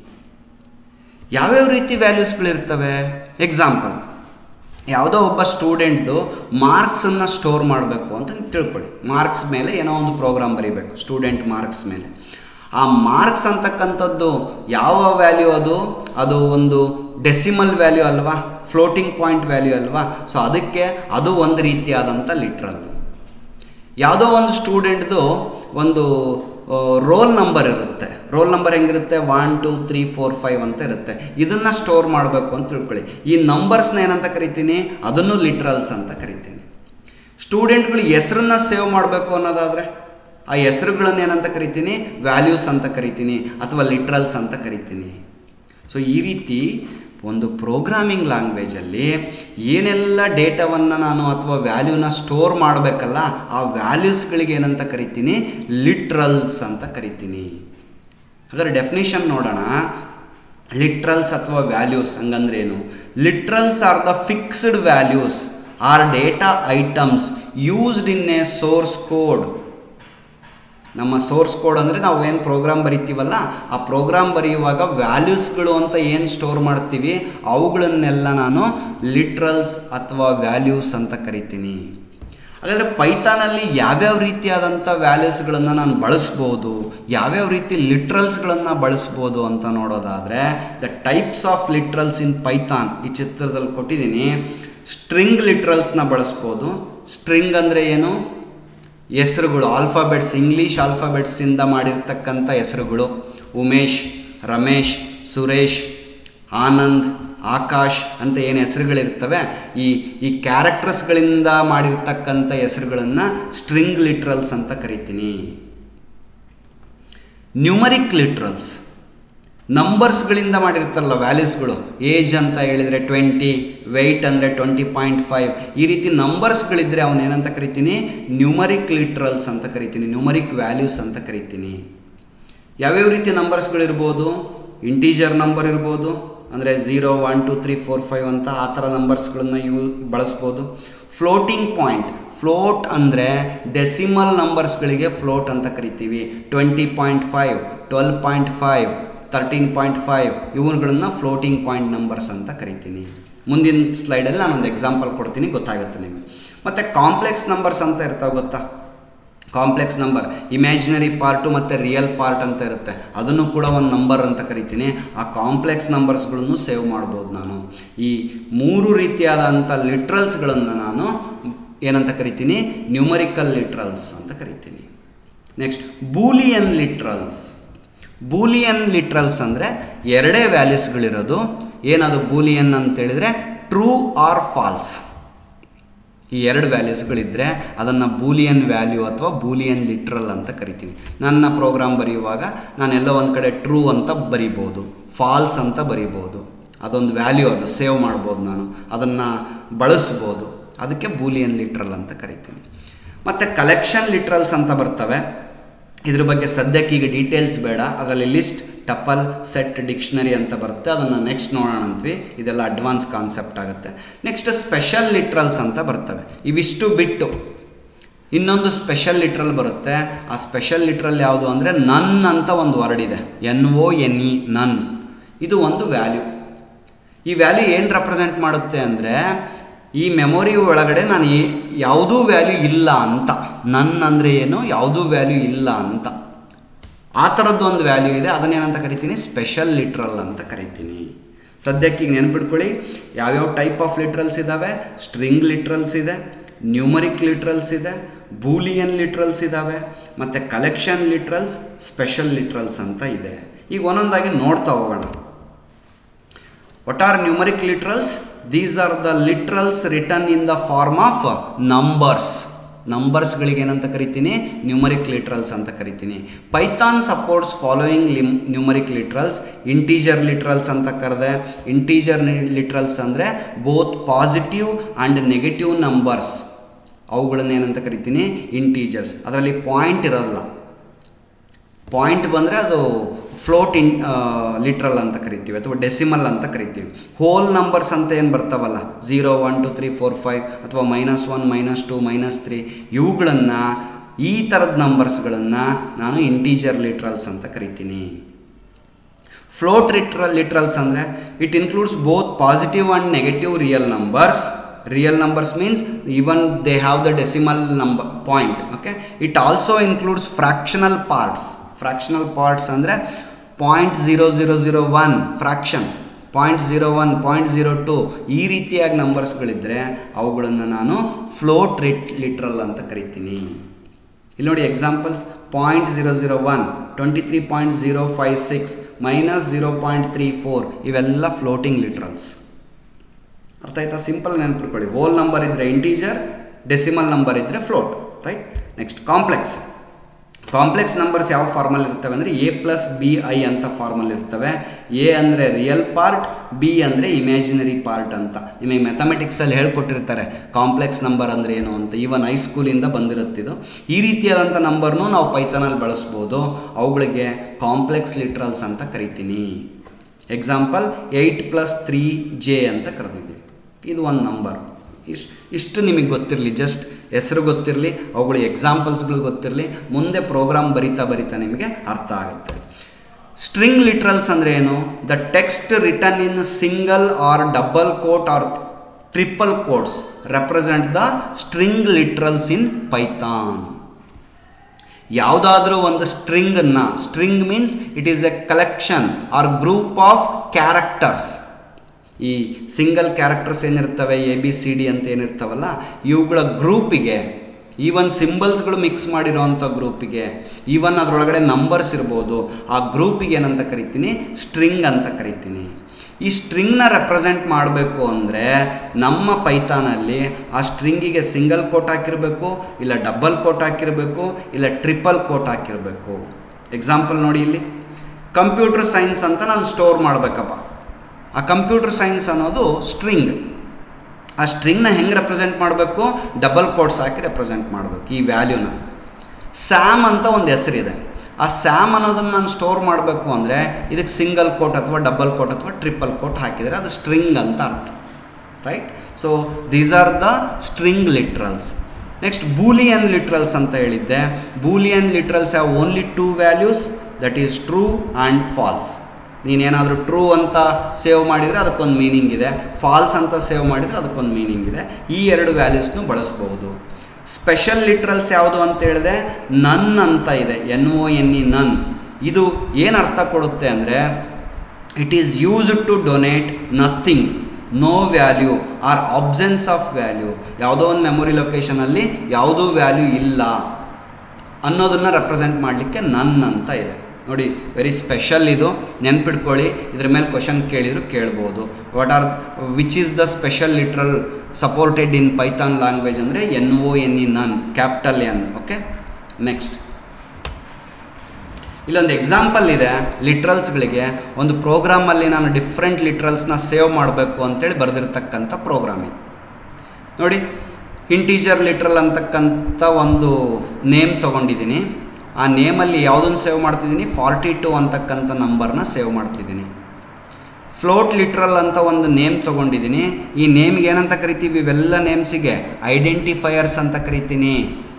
ಯಾವ್ಯಾವ ರೀತಿ ವ್ಯಾಲ್ಯೂಸ್ಗಳಿರ್ತವೆ ಎಕ್ಸಾಂಪಲ್ ಯಾವುದೋ ಒಬ್ಬ ಸ್ಟೂಡೆಂಟ್ದು ಮಾರ್ಕ್ಸನ್ನು ಸ್ಟೋರ್ ಮಾಡಬೇಕು ಅಂತ ತಿಳ್ಕೊಳ್ಳಿ ಮಾರ್ಕ್ಸ್ ಮೇಲೆ ಏನೋ ಒಂದು ಪ್ರೋಗ್ರಾಮ್ ಬರೀಬೇಕು ಸ್ಟೂಡೆಂಟ್ ಮಾರ್ಕ್ಸ್ ಮೇಲೆ ಆ ಮಾರ್ಕ್ಸ್ ಅಂತಕ್ಕಂಥದ್ದು ಯಾವ ವ್ಯಾಲ್ಯೂ ಅದು ಅದು ಒಂದು ಡೆಸಿಮಲ್ ವ್ಯಾಲ್ಯೂ ಅಲ್ವಾ ಫ್ಲೋಟಿಂಗ್ ಪಾಯಿಂಟ್ ವ್ಯಾಲ್ಯೂ ಅಲ್ವಾ ಸೊ ಅದಕ್ಕೆ ಅದು ಒಂದು ರೀತಿಯಾದಂಥ ಲಿಟ್ರಲ್ ಯಾವುದೋ ಒಂದು ಸ್ಟೂಡೆಂಟ್ದು ಒಂದು ರೋಲ್ ನಂಬರ್ ಇರುತ್ತೆ ರೋಲ್ ನಂಬರ್ ಹೆಂಗಿರುತ್ತೆ one two three four five ಅಂತ ಇರುತ್ತೆ ಇದನ್ನು ಸ್ಟೋರ್ ಮಾಡಬೇಕು ಅಂತ ತಿಳ್ಕೊಳ್ಳಿ ಈ ನಂಬರ್ಸ್ನ ಏನಂತ ಕರಿತೀನಿ ಅದನ್ನು ಲಿಟ್ರಲ್ಸ್ ಅಂತ ಕರಿತೀನಿ ಸ್ಟೂಡೆಂಟ್ಗಳು ಹೆಸರನ್ನ ಸೇವ್ ಮಾಡಬೇಕು ಅನ್ನೋದಾದರೆ ಆ ಹೆಸರುಗಳನ್ನು ಏನಂತ ಕರಿತೀನಿ ವ್ಯಾಲ್ಯೂಸ್ ಅಂತ ಕರಿತೀನಿ ಅಥವಾ ಲಿಟ್ರಲ್ಸ್ ಅಂತ ಕರಿತೀನಿ ಸೊ ಈ ರೀತಿ ಒಂದು ಪ್ರೋಗ್ರಾಮಿಂಗ್ ಲ್ಯಾಂಗ್ವೇಜಲ್ಲಿ ಏನೆಲ್ಲ ಡೇಟಾವನ್ನು ನಾನು ಅಥವಾ ವ್ಯಾಲ್ಯೂನ ಸ್ಟೋರ್ ಮಾಡಬೇಕಲ್ಲ ಆ ವ್ಯಾಲ್ಯೂಸ್ಗಳಿಗೆ ಏನಂತ ಕರಿತೀನಿ ಲಿಟ್ರಲ್ಸ್ ಅಂತ ಕರಿತೀನಿ ಹಾಗಾದ್ರೆ ಡೆಫಿನೇಷನ್ ನೋಡೋಣ ಲಿಟ್ರಲ್ಸ್ ಅಥವಾ ವ್ಯಾಲ್ಯೂಸ್ ಹಂಗಂದ್ರೆ ಏನು literals are the fixed values are data items used in a source code ನಮ್ಮ ಸೋರ್ಸ್ ಕೋಡ್ ಅಂದರೆ ನಾವು ಏನು ಪ್ರೋಗ್ರಾಮ್ ಬರಿತೀವಲ್ಲ ಆ ಪ್ರೋಗ್ರಾಮ್ ಬರೆಯುವಾಗ ವ್ಯಾಲ್ಯೂಸ್ಗಳು ಅಂತ ಏನು ಸ್ಟೋರ್ ಮಾಡ್ತೀವಿ ಅವುಗಳನ್ನೆಲ್ಲ ನಾನು ಲಿಟ್ರಲ್ಸ್ ಅಥವಾ ವ್ಯಾಲ್ಯೂಸ್ ಅಂತ ಕರಿತೀನಿ ಹಾಗಾದರೆ ಪೈಥಾನಲ್ಲಿ ಯಾವ್ಯಾವ ರೀತಿಯಾದಂಥ ವ್ಯಾಲ್ಯೂಸ್ಗಳನ್ನು ನಾನು ಬಳಸ್ಬೋದು ಯಾವ್ಯಾವ ರೀತಿ ಲಿಟ್ರಲ್ಸ್ಗಳನ್ನು ಬಳಸ್ಬೋದು ಅಂತ ನೋಡೋದಾದರೆ the types of literals in Python ಈ ಚಿತ್ರದಲ್ಲಿ ಕೊಟ್ಟಿದ್ದೀನಿ ಸ್ಟ್ರಿಂಗ್ ಲಿಟ್ರಲ್ಸ್ನ ಬಳಸ್ಬೋದು ಸ್ಟ್ರಿಂಗ್ ಅಂದರೆ ಏನು ಹೆಸರುಗಳು ಆಲ್ಫಾಬೆಟ್ಸ್ ಇಂಗ್ಲೀಷ್ ಆಲ್ಫಾಬೆಟ್ಸಿಂದ ಮಾಡಿರ್ತಕ್ಕಂಥ ಹೆಸರುಗಳು ಉಮೇಶ್ ರಮೇಶ್ ಸುರೇಶ್ ಆನಂದ್ ಆಕಾಶ್ ಅಂತ ಏನು ಹೆಸರುಗಳಿರ್ತವೆ ಈ ಈ ಕ್ಯಾರೆಕ್ಟರ್ಸ್ಗಳಿಂದ ಮಾಡಿರ್ತಕ್ಕಂಥ ಹೆಸರುಗಳನ್ನು ಸ್ಟ್ರಿಂಗ್ ಲಿಟ್ರಲ್ಸ್ ಅಂತ ಕರಿತೀನಿ ನ್ಯೂಮರಿಕ್ ಲಿಟ್ರಲ್ಸ್ ನಂಬರ್ಸ್ಗಳಿಂದ ಮಾಡಿರ್ತಾರಲ್ಲ ವ್ಯಾಲ್ಯೂಸ್ಗಳು ಏಜ್ ಅಂತ ಹೇಳಿದರೆ ಟ್ವೆಂಟಿ ವೆಯ್ಟ್ ಅಂದರೆ ಟ್ವೆಂಟಿ ಪಾಯಿಂಟ್ ಫೈವ್ ಈ ರೀತಿ ನಂಬರ್ಸ್ಗಳಿದ್ದರೆ ಅವನೇನಂತ ಕರಿತೀನಿ ನ್ಯೂಮರಿಕ್ ಲಿಟ್ರಲ್ಸ್ ಅಂತ ಕರಿತೀನಿ ನ್ಯೂಮರಿಕ್ ವ್ಯಾಲ್ಯೂಸ್ ಅಂತ ಕರಿತೀನಿ ಯಾವ್ಯಾವ ರೀತಿ ನಂಬರ್ಸ್ಗಳಿರ್ಬೋದು ಇಂಟೀಜರ್ ನಂಬರ್ ಇರ್ಬೋದು ಅಂದರೆ zero one two three four five ಅಂತ ಆ ಥರ ನಂಬರ್ಸ್ಗಳನ್ನ ಯೂ ಬಳಸ್ಬೋದು ಫ್ಲೋಟಿಂಗ್ ಪಾಯಿಂಟ್ ಫ್ಲೋಟ್ ಅಂದರೆ ಡೆಸಿಮಲ್ ನಂಬರ್ಸ್ಗಳಿಗೆ ಫ್ಲೋಟ್ ಅಂತ ಕರಿತೀವಿ twenty point five twelve point five thirteen point five ಇವುಗಳನ್ನ ಫ್ಲೋಟಿಂಗ್ ಪಾಯಿಂಟ್ ನಂಬರ್ಸ್ ಅಂತ ಕರಿತೀನಿ ಮುಂದಿನ ಸ್ಲೈಡಲ್ಲಿ ನಾನೊಂದು ಎಕ್ಸಾಂಪಲ್ ಕೊಡ್ತೀನಿ ಗೊತ್ತಾಗುತ್ತೆ ನಿಮಗೆ ಮತ್ತು ಕಾಂಪ್ಲೆಕ್ಸ್ ನಂಬರ್ಸ್ ಅಂತ ಇರ್ತಾವೆ ಗೊತ್ತಾ ಕಾಂಪ್ಲೆಕ್ಸ್ ನಂಬರ್ ಇಮ್ಯಾಜಿನರಿ ಪಾರ್ಟು ಮತ್ತು ರಿಯಲ್ ಪಾರ್ಟ್ ಅಂತ ಇರುತ್ತೆ ಅದನ್ನು ಕೂಡ ಒಂದು ನಂಬರ್ ಅಂತ ಕರಿತೀನಿ ಆ ಕಾಂಪ್ಲೆಕ್ಸ್ ನಂಬರ್ಸ್ಗಳನ್ನು ಸೇವ್ ಮಾಡ್ಬೋದು ನಾನು ಈ ಮೂರು ರೀತಿಯಾದಂಥ ಲಿಟ್ರಲ್ಸ್ಗಳನ್ನು ನಾನು ಏನಂತ ಕರಿತೀನಿ ನ್ಯೂಮರಿಕಲ್ ಲಿಟ್ರಲ್ಸ್ ಅಂತ ಕರಿತೀನಿ next boolean literals boolean literals ಅಂದರೆ ಎರಡೇ ವ್ಯಾಲ್ಯೂಸ್ಗಳಿರೋದು ಏನದು ಬೂಲಿಯನ್ ಅಂತೇಳಿದರೆ ಟ್ರೂ ಆರ್ ಫಾಲ್ಸ್ ಈ ಎರಡು ವ್ಯಾಲ್ಯೂಸ್ಗಳಿದ್ದರೆ ಅದನ್ನು ಬೂಲಿಯನ್ ವ್ಯಾಲ್ಯೂ ಅಥವಾ ಬೂಲಿಯನ್ ಲಿಟ್ರಲ್ ಅಂತ ಕರಿತೀನಿ ನನ್ನ ಪ್ರೋಗ್ರಾಮ್ ಬರೆಯುವಾಗ ನಾನೆಲ್ಲೋ ಒಂದು ಕಡೆ ಟ್ರೂ ಅಂತ ಬರಿಬೋದು ಫಾಲ್ಸ್ ಅಂತ ಬರಿಬೋದು ಅದೊಂದು ವ್ಯಾಲ್ಯೂ ಅದು ಸೇವ್ ಮಾಡ್ಬೋದು ನಾನು ಅದನ್ನು ಬಳಸ್ಬೋದು ಅದಕ್ಕೆ ಬೂಲಿಯನ್ ಲಿಟ್ರಲ್ ಅಂತ ಕರಿತೀನಿ ಮತ್ತು ಕಲೆಕ್ಷನ್ ಲಿಟ್ರಲ್ಸ್ ಅಂತ ಬರ್ತವೆ ಇದ್ರ ಬಗ್ಗೆ ಸದ್ಯಕ್ಕೆ ಈಗ ಡೀಟೇಲ್ಸ್ ಬೇಡ ಅದರಲ್ಲಿ ಲಿಸ್ಟ್ ಟಪಲ್ ಸೆಟ್ ಡಿಕ್ಷನರಿ ಅಂತ ಬರುತ್ತೆ ಅದನ್ನು ನೆಕ್ಸ್ಟ್ ನೋಡೋಣ ಅಂತೀವಿ ಇದೆಲ್ಲ ಅಡ್ವಾನ್ಸ್ ಕಾನ್ಸೆಪ್ಟ್ ಆಗುತ್ತೆ ನೆಕ್ಸ್ಟ್ ಸ್ಪೆಷಲ್ ಲಿಟ್ರಲ್ಸ್ ಅಂತ ಬರ್ತವೆ ಇವಿಷ್ಟು ಬಿಟ್ಟು ಇನ್ನೊಂದು ಸ್ಪೆಷಲ್ ಲಿಟ್ರಲ್ ಬರುತ್ತೆ ಆ ಸ್ಪೆಷಲ್ ಲಿಟ್ರಲ್ ಯಾವುದು ಅಂದರೆ ನನ್ ಅಂತ ಒಂದು ವರ್ಡ್ ಇದೆ ಎನ್ ಒ ಎನ್ ಇ ನನ್ ಇದು ಒಂದು ವ್ಯಾಲ್ಯೂ ಈ ವ್ಯಾಲ್ಯೂ ಏನು ರೆಪ್ರೆಸೆಂಟ್ ಮಾಡುತ್ತೆ ಅಂದರೆ ಈ ಮೆಮೊರಿ ಒಳಗಡೆ ನಾನು ಯಾವುದೂ ವ್ಯಾಲ್ಯೂ ಇಲ್ಲ ಅಂತ ನನ್ನ ಅಂದರೆ ಏನು ಯಾವುದೂ ವ್ಯಾಲ್ಯೂ ಇಲ್ಲ ಅಂತ ಆ ಥರದ್ದು ಒಂದು ವ್ಯಾಲ್ಯೂ ಇದೆ ಅದನ್ನೇನಂತ ಕರಿತೀನಿ ಸ್ಪೆಷಲ್ ಲಿಟ್ರಲ್ ಅಂತ ಕರಿತೀನಿ ಸದ್ಯಕ್ಕೆ ಈಗ ನೆನ್ಪಿಟ್ಕೊಳ್ಳಿ ಯಾವ್ಯಾವ ಟೈಪ್ ಆಫ್ ಲಿಟ್ರಲ್ಸ್ ಇದ್ದಾವೆ ಸ್ಟ್ರಿಂಗ್ ಲಿಟ್ರಲ್ಸ್ ಇದೆ ನ್ಯೂಮರಿಕ್ ಲಿಟ್ರಲ್ಸ್ ಇದೆ ಬೂಲಿಯನ್ ಲಿಟ್ರಲ್ಸ್ ಇದ್ದಾವೆ ಮತ್ತು ಕಲೆಕ್ಷನ್ ಲಿಟ್ರಲ್ಸ್ ಸ್ಪೆಷಲ್ ಲಿಟ್ರಲ್ಸ್ ಅಂತ ಇದೆ ಈಗ ಒಂದೊಂದಾಗಿ ನೋಡ್ತಾ ಹೋಗೋಣ what are numeric literals these are the literals written in the form of numbers ನಂಬರ್ಸ್ಗಳಿಗೆ ಏನಂತ ಕರಿತೀನಿ ನ್ಯೂಮರಿಕ್ ಲಿಟ್ರಲ್ಸ್ ಅಂತ ಕರಿತೀನಿ ಪೈಥಾನ್ ಸಪೋರ್ಟ್ಸ್ ಫಾಲೋಯಿಂಗ್ ಲಿಮ್ ನ್ಯೂಮರಿಕ್ ಲಿಟ್ರಲ್ಸ್ ಇಂಟೀಜರ್ ಲಿಟ್ರಲ್ಸ್ ಅಂತ ಕರೆದೆ ಇಂಟೀಜರ್ ಲಿಟ್ರಲ್ಸ್ ಅಂದರೆ both positive and negative numbers ಅವುಗಳನ್ನ ಏನಂತ ಕರಿತೀನಿ ಇಂಟೀಜರ್ಸ್ ಅದರಲ್ಲಿ ಪಾಯಿಂಟ್ ಇರಲ್ಲ ಪಾಯಿಂಟ್ ಬಂದರೆ ಅದು ಫ್ಲೋಟ್ ಇನ್ ಲಿಟ್ರಲ್ ಅಂತ ಕರಿತೀವಿ ಅಥವಾ ಡೆಸಿಮಲ್ ಅಂತ ಕರಿತೀವಿ ಹೋಲ್ ನಂಬರ್ಸ್ ಅಂತ ಏನು ಬರ್ತಾವಲ್ಲ zero one two three four five ಅಥವಾ minus one minus two minus three ಇವುಗಳನ್ನು ಈ ಥರದ ನಂಬರ್ಸ್ಗಳನ್ನು ನಾನು ಇಂಟೀಜರ್ ಲಿಟ್ರಲ್ಸ್ ಅಂತ ಕರಿತೀನಿ ಫ್ಲೋಟ್ ಲಿಟ್ರಲ್ ಲಿಟ್ರಲ್ಸ್ ಅಂದರೆ it includes both positive and negative real numbers real numbers means even they have the decimal number point okay it also includes fractional parts fractional parts ಅಂದರೆ point zero zero zero one fraction point zero one point zero two ಈ ರೀತಿಯಾಗಿ ನಂಬರ್ಸ್ಗಳಿದ್ದರೆ ಅವುಗಳನ್ನು ನಾನು float writ literal ಅಂತ ಕರಿತೀನಿ ಇಲ್ಲಿ ನೋಡಿ examples point zero zero one twenty three point zero five six minus zero point three four ಇವೆಲ್ಲ floating literals ಅರ್ಥ ಆಯ್ತಾ ಸಿಂಪಲ್ ನೆನ್ಪಿಟ್ಕೊಳ್ಳಿ ಹೋಲ್ ನಂಬರ್ ಇದ್ದರೆ ಇಂಟೀಜರ್ ಡೆಸಿಮಲ್ ನಂಬರ್ ಇದ್ದರೆ float right next complex complex numbers ಯಾವ ಫಾರ್ಮಲ್ ಇರ್ತವೆ ಅಂದರೆ A plus B I ಅಂತ ಫಾರ್ಮಲ್ ಇರ್ತವೆ ಎ ಅಂದರೆ ರಿಯಲ್ ಪಾರ್ಟ್ ಬಿ ಅಂದರೆ ಇಮ್ಯಾಜಿನರಿ ಪಾರ್ಟ್ ಅಂತ ನಿಮಗೆ ಮೆಥಮೆಟಿಕ್ಸಲ್ಲಿ ಹೇಳ್ಕೊಟ್ಟಿರ್ತಾರೆ ಕಾಂಪ್ಲೆಕ್ಸ್ ನಂಬರ್ ಅಂದರೆ ಏನು ಅಂತ ಈವನ್ ಹೈಸ್ಕೂಲಿಂದ ಬಂದಿರುತ್ತಿದ್ದು ಈ ರೀತಿಯಾದಂಥ ನಂಬರ್ನೂ ನಾವು ಪೈಥಾನಲ್ಲಿ ಬಳಸ್ಬೋದು ಅವುಗಳಿಗೆ ಕಾಂಪ್ಲೆಕ್ಸ್ ಲಿಟ್ರಲ್ಸ್ ಅಂತ ಕರಿತೀನಿ example eight plus three J ಅಂತ ಕರೆದಿದ್ದೀವಿ ಇದು ಒಂದು ನಂಬರ್ ಇಷ್ಟು ಇಷ್ಟು ನಿಮಗೆ ಗೊತ್ತಿರಲಿ ಜಸ್ಟ್ ಹೆಸರು ಗೊತ್ತಿರಲಿ ಅವುಗಳು ಎಕ್ಸಾಂಪಲ್ಸ್ಗಳು ಗೊತ್ತಿರಲಿ ಮುಂದೆ ಪ್ರೋಗ್ರಾಮ್ ಬರಿತಾ ಬರಿತಾ ನಿಮಗೆ ಅರ್ಥ ಆಗುತ್ತೆ ಸ್ಟ್ರಿಂಗ್ ಲಿಟ್ರಲ್ಸ್ ಅಂದರೆ ಏನು the text return in single or double quote or triple quotes represent the string literals in Python ಯಾವುದಾದ್ರೂ ಒಂದು ಸ್ಟ್ರಿಂಗನ್ನು string means it is a collection or group of characters ಈ ಸಿಂಗಲ್ ಕ್ಯಾರೆಕ್ಟರ್ಸ್ ಏನಿರ್ತವೆ A B C D ಅಂತ ಏನಿರ್ತಾವಲ್ಲ ಇವುಗಳ ಗ್ರೂಪಿಗೆ even ಸಿಂಬಲ್ಸ್ಗಳು ಮಿಕ್ಸ್ ಮಾಡಿರೋವಂಥ ಗ್ರೂಪಿಗೆ ಈವನ್ ಅದರೊಳಗಡೆ ನಂಬರ್ಸ್ ಇರ್ಬೋದು ಆ ಗ್ರೂಪಿಗೆ ಏನಂತ ಕರಿತೀನಿ ಸ್ಟ್ರಿಂಗ್ ಅಂತ ಕರಿತೀನಿ ಈ ಸ್ಟ್ರಿಂಗ್ನ ರೆಪ್ರೆಸೆಂಟ್ ಮಾಡಬೇಕು ಅಂದರೆ ನಮ್ಮ ಪೈಥಾನಲ್ಲಿ ಆ ಸ್ಟ್ರಿಂಗಿಗೆ ಸಿಂಗಲ್ ಕೋಟ್ ಹಾಕಿರಬೇಕು ಇಲ್ಲ ಡಬಲ್ ಕೋಟ್ ಹಾಕಿರಬೇಕು ಇಲ್ಲ ಟ್ರಿಪಲ್ ಕೋಟ್ ಹಾಕಿರಬೇಕು ಎಕ್ಸಾಂಪಲ್ ನೋಡಿ ಇಲ್ಲಿ ಕಂಪ್ಯೂಟರ್ ಸೈನ್ಸ್ ಅಂತ ನಾನು ಸ್ಟೋರ್ ಮಾಡಬೇಕಪ್ಪ ಆ ಕಂಪ್ಯೂಟರ್ ಸೈನ್ಸ್ ಅನ್ನೋದು ಸ್ಟ್ರಿಂಗ್ ಆ ಸ್ಟ್ರಿಂಗ್ನ ಹೆಂಗೆ ರೆಪ್ರೆಸೆಂಟ್ ಮಾಡಬೇಕು ಡಬಲ್ ಕೋಟ್ಸ್ ಹಾಕಿ ರೆಪ್ರೆಸೆಂಟ್ ಮಾಡಬೇಕು ಈ ವ್ಯಾಲ್ಯೂನ ಸ್ಯಾಮ್ ಅಂತ ಒಂದು ಹೆಸರಿದೆ ಆ ಸ್ಯಾಮ್ ಅನ್ನೋದನ್ನು ನಾನು ಸ್ಟೋರ್ ಮಾಡಬೇಕು ಅಂದರೆ ಇದಕ್ಕೆ ಸಿಂಗಲ್ ಕೋಟ್ ಅಥವಾ ಡಬಲ್ ಕೋಟ್ ಅಥವಾ ಟ್ರಿಪಲ್ ಕೋಟ್ ಹಾಕಿದರೆ ಅದು ಸ್ಟ್ರಿಂಗ್ ಅಂತ ಅರ್ಥ right so these are the string literals next boolean literals ಅಂತ ಹೇಳಿದ್ದೆ boolean literals have only two values that is true and false ನೀನೇನಾದರೂ ಟ್ರೂ ಅಂತ ಸೇವ್ ಮಾಡಿದರೆ ಅದಕ್ಕೊಂದು ಮೀನಿಂಗ್ ಇದೆ ಫಾಲ್ಸ್ ಅಂತ ಸೇವ್ ಮಾಡಿದರೆ ಅದಕ್ಕೊಂದು ಮೀನಿಂಗ್ ಇದೆ ಈ ಎರಡು ವ್ಯಾಲ್ಯೂಸ್ನು ಬಳಸ್ಬೋದು ಸ್ಪೆಷಲ್ ಲಿಟ್ರಲ್ಸ್ ಯಾವುದು ಅಂತ ಹೇಳಿದೆ ನನ್ ಅಂತ ಇದೆ ಎನ್ ಒ ಎನ್ ಇ ನನ್ ಇದು ಏನು ಅರ್ಥ ಕೊಡುತ್ತೆ ಅಂದರೆ it is used to donate nothing no value or absence of value ಯಾವುದೋ ಒಂದು ಮೆಮೊರಿ ಲೊಕೇಶನಲ್ಲಿ ಯಾವುದೂ ವ್ಯಾಲ್ಯೂ ಇಲ್ಲ ಅನ್ನೋದನ್ನು ರೆಪ್ರೆಸೆಂಟ್ ಮಾಡಲಿಕ್ಕೆ ನನ್ ಅಂತ ಇದೆ ನೋಡಿ ವೆರಿ ಸ್ಪೆಷಲ್ ಇದು ನೆನ್ಪಿಡ್ಕೊಳ್ಳಿ ಇದ್ರ ಮೇಲೆ ಕ್ವಶನ್ ಕೇಳಿದ್ರು ಕೇಳ್ಬೋದು what are which is the special literal supported in Python language ಅಂದರೆ N O N E none capital N okay next ಇಲ್ಲೊಂದು ಎಕ್ಸಾಂಪಲ್ ಇದೆ ಲಿಟ್ರಲ್ಸ್ಗಳಿಗೆ ಒಂದು ಪ್ರೋಗ್ರಾಮಲ್ಲಿ ನಾನು ಡಿಫ್ರೆಂಟ್ ಲಿಟ್ರಲ್ಸ್ನ ಸೇವ್ ಮಾಡಬೇಕು ಅಂತೇಳಿ ಬರೆದಿರ್ತಕ್ಕಂಥ ಪ್ರೋಗ್ರಾಮ್ ಇದು ನೋಡಿ ಇಂಟೀಜರ್ ಲಿಟ್ರಲ್ ಅಂತಕ್ಕಂಥ ಒಂದು ನೇಮ್ ತೊಗೊಂಡಿದ್ದೀನಿ ಆ ನೇಮಲ್ಲಿ ಯಾವುದನ್ನು ಸೇವ್ ಮಾಡ್ತಿದ್ದೀನಿ ಫಾರ್ಟಿ ಟು ಅಂತಕ್ಕಂಥ ನಂಬರ್ನ ಸೇವ್ ಮಾಡ್ತಿದ್ದೀನಿ ಫ್ಲೋಟ್ ಲಿಟ್ರಲ್ ಅಂತ ಒಂದು ನೇಮ್ ತೊಗೊಂಡಿದ್ದೀನಿ ಈ ನೇಮ್ಗೆ ಏನಂತ ಕರಿತೀವಿ ಇವೆಲ್ಲ ನೇಮ್ಸಿಗೆ ಐಡೆಂಟಿಫೈಯರ್ಸ್ ಅಂತ ಕರಿತೀನಿ